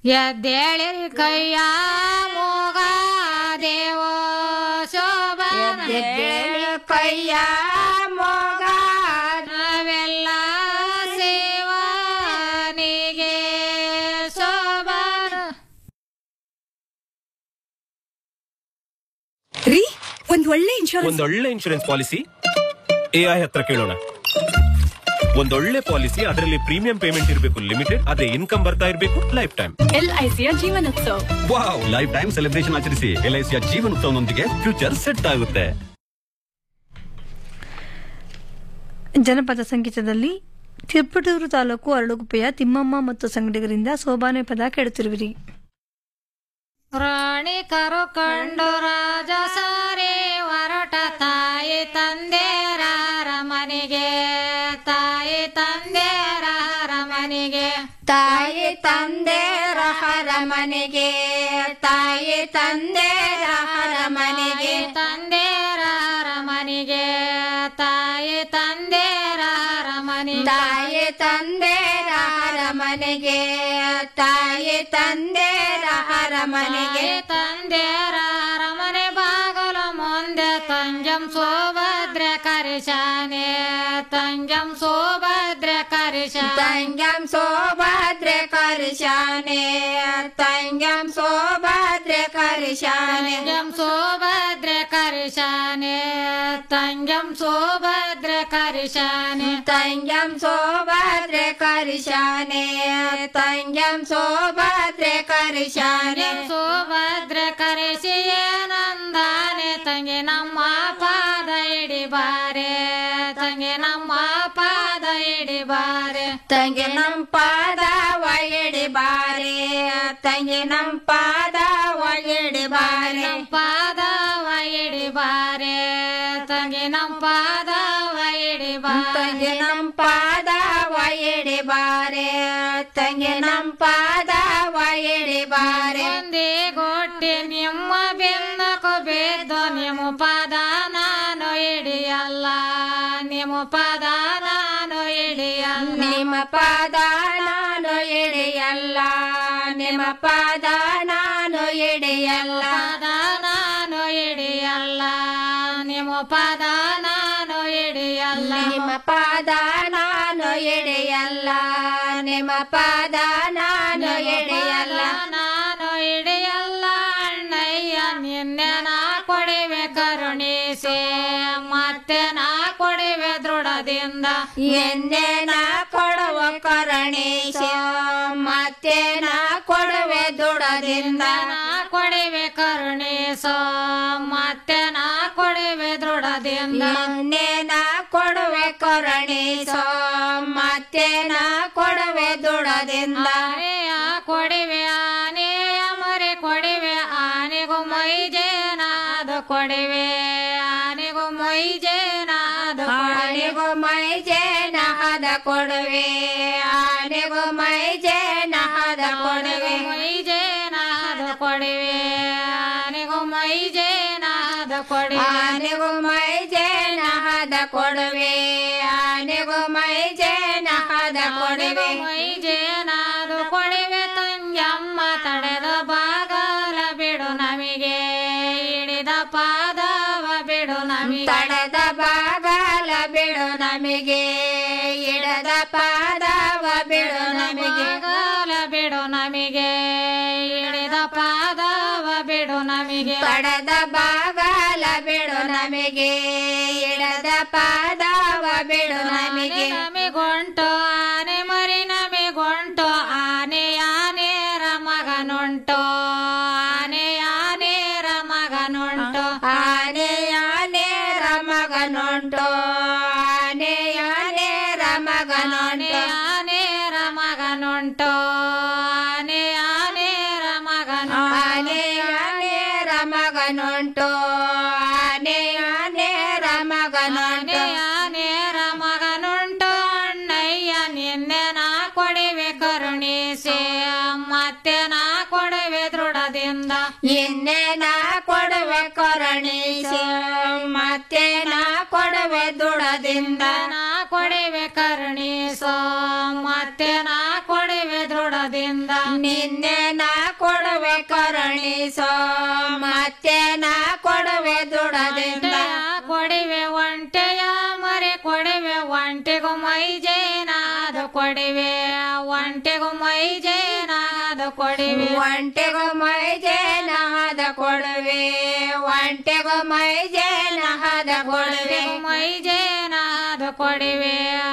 ಎದ್ದೇಳಿರಿ ಕೈಯ ಮೋಗ ದೇವೋ ಶೋಭನ ಎದ್ದೇಳಿ ಕೈಯ ಮೋಗ ನಾವೆಲ್ಲ ಸೇವನಿಗೆ ಶೋಭನ ರೀ ಒಂದ್ ಒಳ್ಳೆ ಇನ್ಶೂರೆನ್ಸ್ ಒಂದೊಳ್ಳೆ ಇನ್ಶೂರೆನ್ಸ್ ಪಾಲಿಸಿ ಎಐ ಹತ್ರ ಕೇಳೋಣ ಒಂದೊಳ್ಳೆ ಪಾಲಿಸಿ ಅದರಲ್ಲಿ ಪ್ರೀಮಿಯಂ ಪೇಮೆಂಟ್ ಇರಬೇಕು ಲಿಮಿಟೆಡ್ ಅದೇ ಇನ್ಕಮ್ ಬರ್ತಾ ಇರಬೇಕು ಲೈಫ್ ಟೈಮ್ ಎಲ್ಐಸಿಯ Jeevan Utsav wow life time celebration ಆಚರಿಸಿ ಎಲ್ಐಸಿಯ ಜೀವನೋತ್ಸವನೊಂದಿಗೆ ಫ್ಯೂಚರ್ ಸೆಟ್ ಆಗುತ್ತೆ ಜನಪದ ಸಂಗೀತದಲ್ಲಿ ತಿರುಪಟೂರು ತಾಲೂಕು ಅರಳುಗುಪ್ಪೆಯ ತಿಮ್ಮಮ್ಮ ಮತ್ತು ಸಂಗಡಿಗರಿಂದ ಸೋಬಾನೆ ಪದ ಕೇಳುತ್ತಿರುವಿರಿ ರಾಣಿ ಕರುಕಂಡು ರಾಜ ಸಾರಿ ಹೊರಟ ತಾಯಿ ತಂದೆರಾರ ಮನೆಗೆ ತಾಯಿ ತಂದೆರಾರ ಮನೆಗೆ ತಾಯಿ ತಂದೆ ರಹರ ಮನೆಗೆ ತಾಯಿ ತಂದೆ ರಹರ ಮನೆಗೆ ತಂದೆರಾರ ಮನೆಗೆ ತಾಯಿ ತಂದೆರಾರ ಮನೆಗೆ ತಾಯಿ ತಂದೆ ರಹರ ಮನೆಗೆ ತಾಯಿ ತಂದೆ ರಹರ ಮನೆಗೆ ತಂದೆರಾರ ಮನೆ ಬಾಗಲು ಮುಂದೆ ತಂಜಂ ಸೋಭದ್ರೆ ಕರಿಶಾನೆ ತಂಜಂ ಸೋಭದ್ರೆ ಕರಿಶಾನೆ ತಂಗಂ ಸೋಭದ್ರೆ ಕರ್ಶಾನೆ ತಂಗಂ ಸೋಭದ್ರೆ ಕರ್ಶಾನೆ ತಂಜಂ ಸೋಭದ್ರೆ ಕರಿಶಾನೆ ತಂಜಂ ಸೋಭದ್ರೆ ಕರಿಶಾನೆ ತಂಗಂ ಸೋಭದ್ರೆ ಕರ್ಶಾನೆ ತಂಗಂ ಸೋಭದ್ರೆ ಕರ್ಶಾನೆ ಸೋಭದ್ರೆ ಕರೆಸಿ ನಂದಾನೆ ತಂಗಿ ನಮ್ಮ ಪಾದ ಹಿಡಿಬಾರೆ ತಂಗಿ ನಮ್ಮ ಪಾದ ಹಿಡಿಬಾರೆ ತಂಗಿ ನಮ್ ಪಾದ ಒಯ್ಯಡಿ ಬಾರೆ ತಂಗಿ ನಮ್ ಪಾದ ಒಯ್ಯಡಿ ಬಾರೆ ನಮ್ಮ ಪಾದ ಹಿಡಿಬಾರೆ ತಂಗಿ ನಮ್ಮ ಪಾದ ಹಿಡಿಬಾರೆ ತಂಗಿ ನಮ್ ಪಾದ ಒಯ್ಯಡಿ ಬಾರೆ ತಂಗಿ ನಮ್ ಪಾದ ಒಯ್ಯಡಿ ಬಾರೆ ಒಂದೇ ಗೊಟ್ಟೆ ನಿಮ್ಮ ಬೆಂದಕು ಬೇದ್ದು ನಿಮ್ಮ ಪದ ನಾನು ಹಿಡಿಯಲ್ಲ ನಿಮ್ಮ ಪದ ನಾನು ಹಿಡಿಯಲ್ಲ ನಿಮ್ಮ ಪಾದ ನಾನು ಎಡೆಯಲ್ಲ ನಿಮ್ಮ ಪಾದ ನಾನು ಎಡೆಯಲ್ಲ ಪದ ನಾನು ಹಿಡಿಯಲ್ಲ ನಿಮ್ಮ ಪದ ನಾನು ಹಿಡಿಯಲ್ಲ ನಿಮ್ಮ ಪಾದ ನಾನು ಎಡೆಯಲ್ಲ ನಿಮ್ಮ ಪಾದ ನಾನು ಎಡೆಯಲ್ಲ ನಾನು ಹಿಡಿಯಲ್ಲ ಅಣ್ಣಯ್ಯ ನಿನ್ನೆ ನಾ ಕೊಡಿವೆ ಕರುಣಿಸೆ ಮತ್ತೆ ನಾ ಕೊಡಿವೆ ದೃಢದಿಂದ ಎನ್ನೆ ನಾ ಕೊಡುವ ಕರುಣೇಶ ಮತ್ತೆ ನಾ ಕೊಡುವೆ ದುಡದಿಂದ ನಾ ಕೊಡಿವೆ ಕರುಣಿಸೋ ಮತ್ತೆ ನಾ ಕೊಡಿವೆ ದೃಢದಿಂದ ಎನ್ನೆ ನಾ ಕೊಡುವೆ ಕರುಣೇಶ ಮತ್ತೆ ನಾ ಕೊಡುವೆ ದುಡದಿಂದ ಆನೆಯ ಕೊಡಿವೆ ಆನೆಯ ಮರಿ ಕೊಡಿವೆ ಆನೆಗೂ ಮೈ ಜೇನಾದ ಕೊಡಿವೆ ಆನೆಗೂ ಮೈ ಜೇನಾದ ಆನೆಗೂ ಮೈ ಜೇನಹದ ಕೊಡುವೆ ಆನೆಗೂ ಮೈ ಜೇನಹದ ಕೊಡುವೆ ಮೈ ಜೇನಾದ ಕೊಡಿವೆ ಆನೆಗೂ ಮೈ ಜೇನಾದ ಕೊಡಿವೆ ಆನೆಗೂ ಮೈ ಜೇನಹದ ಕೊಡುವೆ ಆನೆಗೂ ಮೈ ಜೇನಹದ ಕೊಡುವೆ ಮೈ ಜೇನಾದು ಕೊಡಿವೆ ತಂಜಮ್ಮ ತಡೆದ ಬಾಗಲ ಬಿಡು ನಮಗೆ ಹಿಡಿದ ಪಾದವ ಬಿಡು ನಮಗೆ ತಡದ ಬಾಗಲ ಬಿಡು ನಮಗೆ ಇಡದ ಪಾದವ ಬಿಡು ನಮಗೆ ಬಾಗಲ ಬಿಡು ನಮಗೆ ಹಿಡಿದ ಪಾದವ ಬಿಡು ನಮಗೆ ತಡದ ಬಾಗಲ ಬಿಡು ನಮಗೆ ಇಡದ ಪಾದವ ಬಿಡು ನಮಗೆ ನಮಿಗೊಂಟು ಆನೆ ಮರಿ ನಮಿಗೊಂಟು ಆನೆ ಆನೆರ ಮಗನುಂಟು ಆನೆ ಆನೆರ ಮಗನುಂಟು ಆನೆ ಆನೆ ರಮಗನುಂಟು ಆನೆ ಆನೆ ರಮಗನುಂಟು ಆನೆರ ಮಗನುಂಟು ಆನೆ ಆನೆರ ಮಗನು ಆನೆ ಆನೆ ರಮಗನುಂಟು ಆನೆ ಆನೆ ರಮಗನುಂಟು ಆನೆರ ಮಗನುಂಟು ಅಣ್ಣಯ್ಯ ನಿನ್ನೆ ನಾ ಕೊಡಿವೆ ಕರುಣಿಸಿ ಮತ್ತೆ ನಾ ಕೊಡುವೆ ದೃಢದಿಂದ ಇನ್ನೇ ನಾ ಕೊಡುವೆ ಕರುಣೀಶ ಮತ್ತೆ ನಾ ಕೊಡುವೆ ದುಡದಿಂದ ನಾ ಕೊಡಿವೆ ಕರುಣಿಸೋ ಮತ್ತೆ ನಾ ಕೊಡಿವೆ ದೃಢ ದೃಢದಿಂದ ನಿನ್ನೆ ನಾ ಕೊಡುವೆ ಕರುಣಿಸೋ ಮತ್ತೆ ನಾ ಕೊಡುವೆ ದುಡದಿಂದ ಕೊಡಿವೆ ಒಂಟೆಯ ಮರಿ ಕೊಡಿವೆ ಒಂಟೆಗೂ ಮೈ ಜೇನಾದ ಕೊಡಿವೆ ಒಂಟೆಗೂ ಮೈ ಜೇನಾದ ಕೊಡಿವೆ ಒಂಟೆಗೂ ಮೈ ಜೇನಹದ ಕೊಡುವೆ ಒಂಟೆಗೂ ಮೈ ಜೇನಹದ ಕೊಡುವೆ ಮೈ ಜೇನಾದ ಕೊಡಿವೆ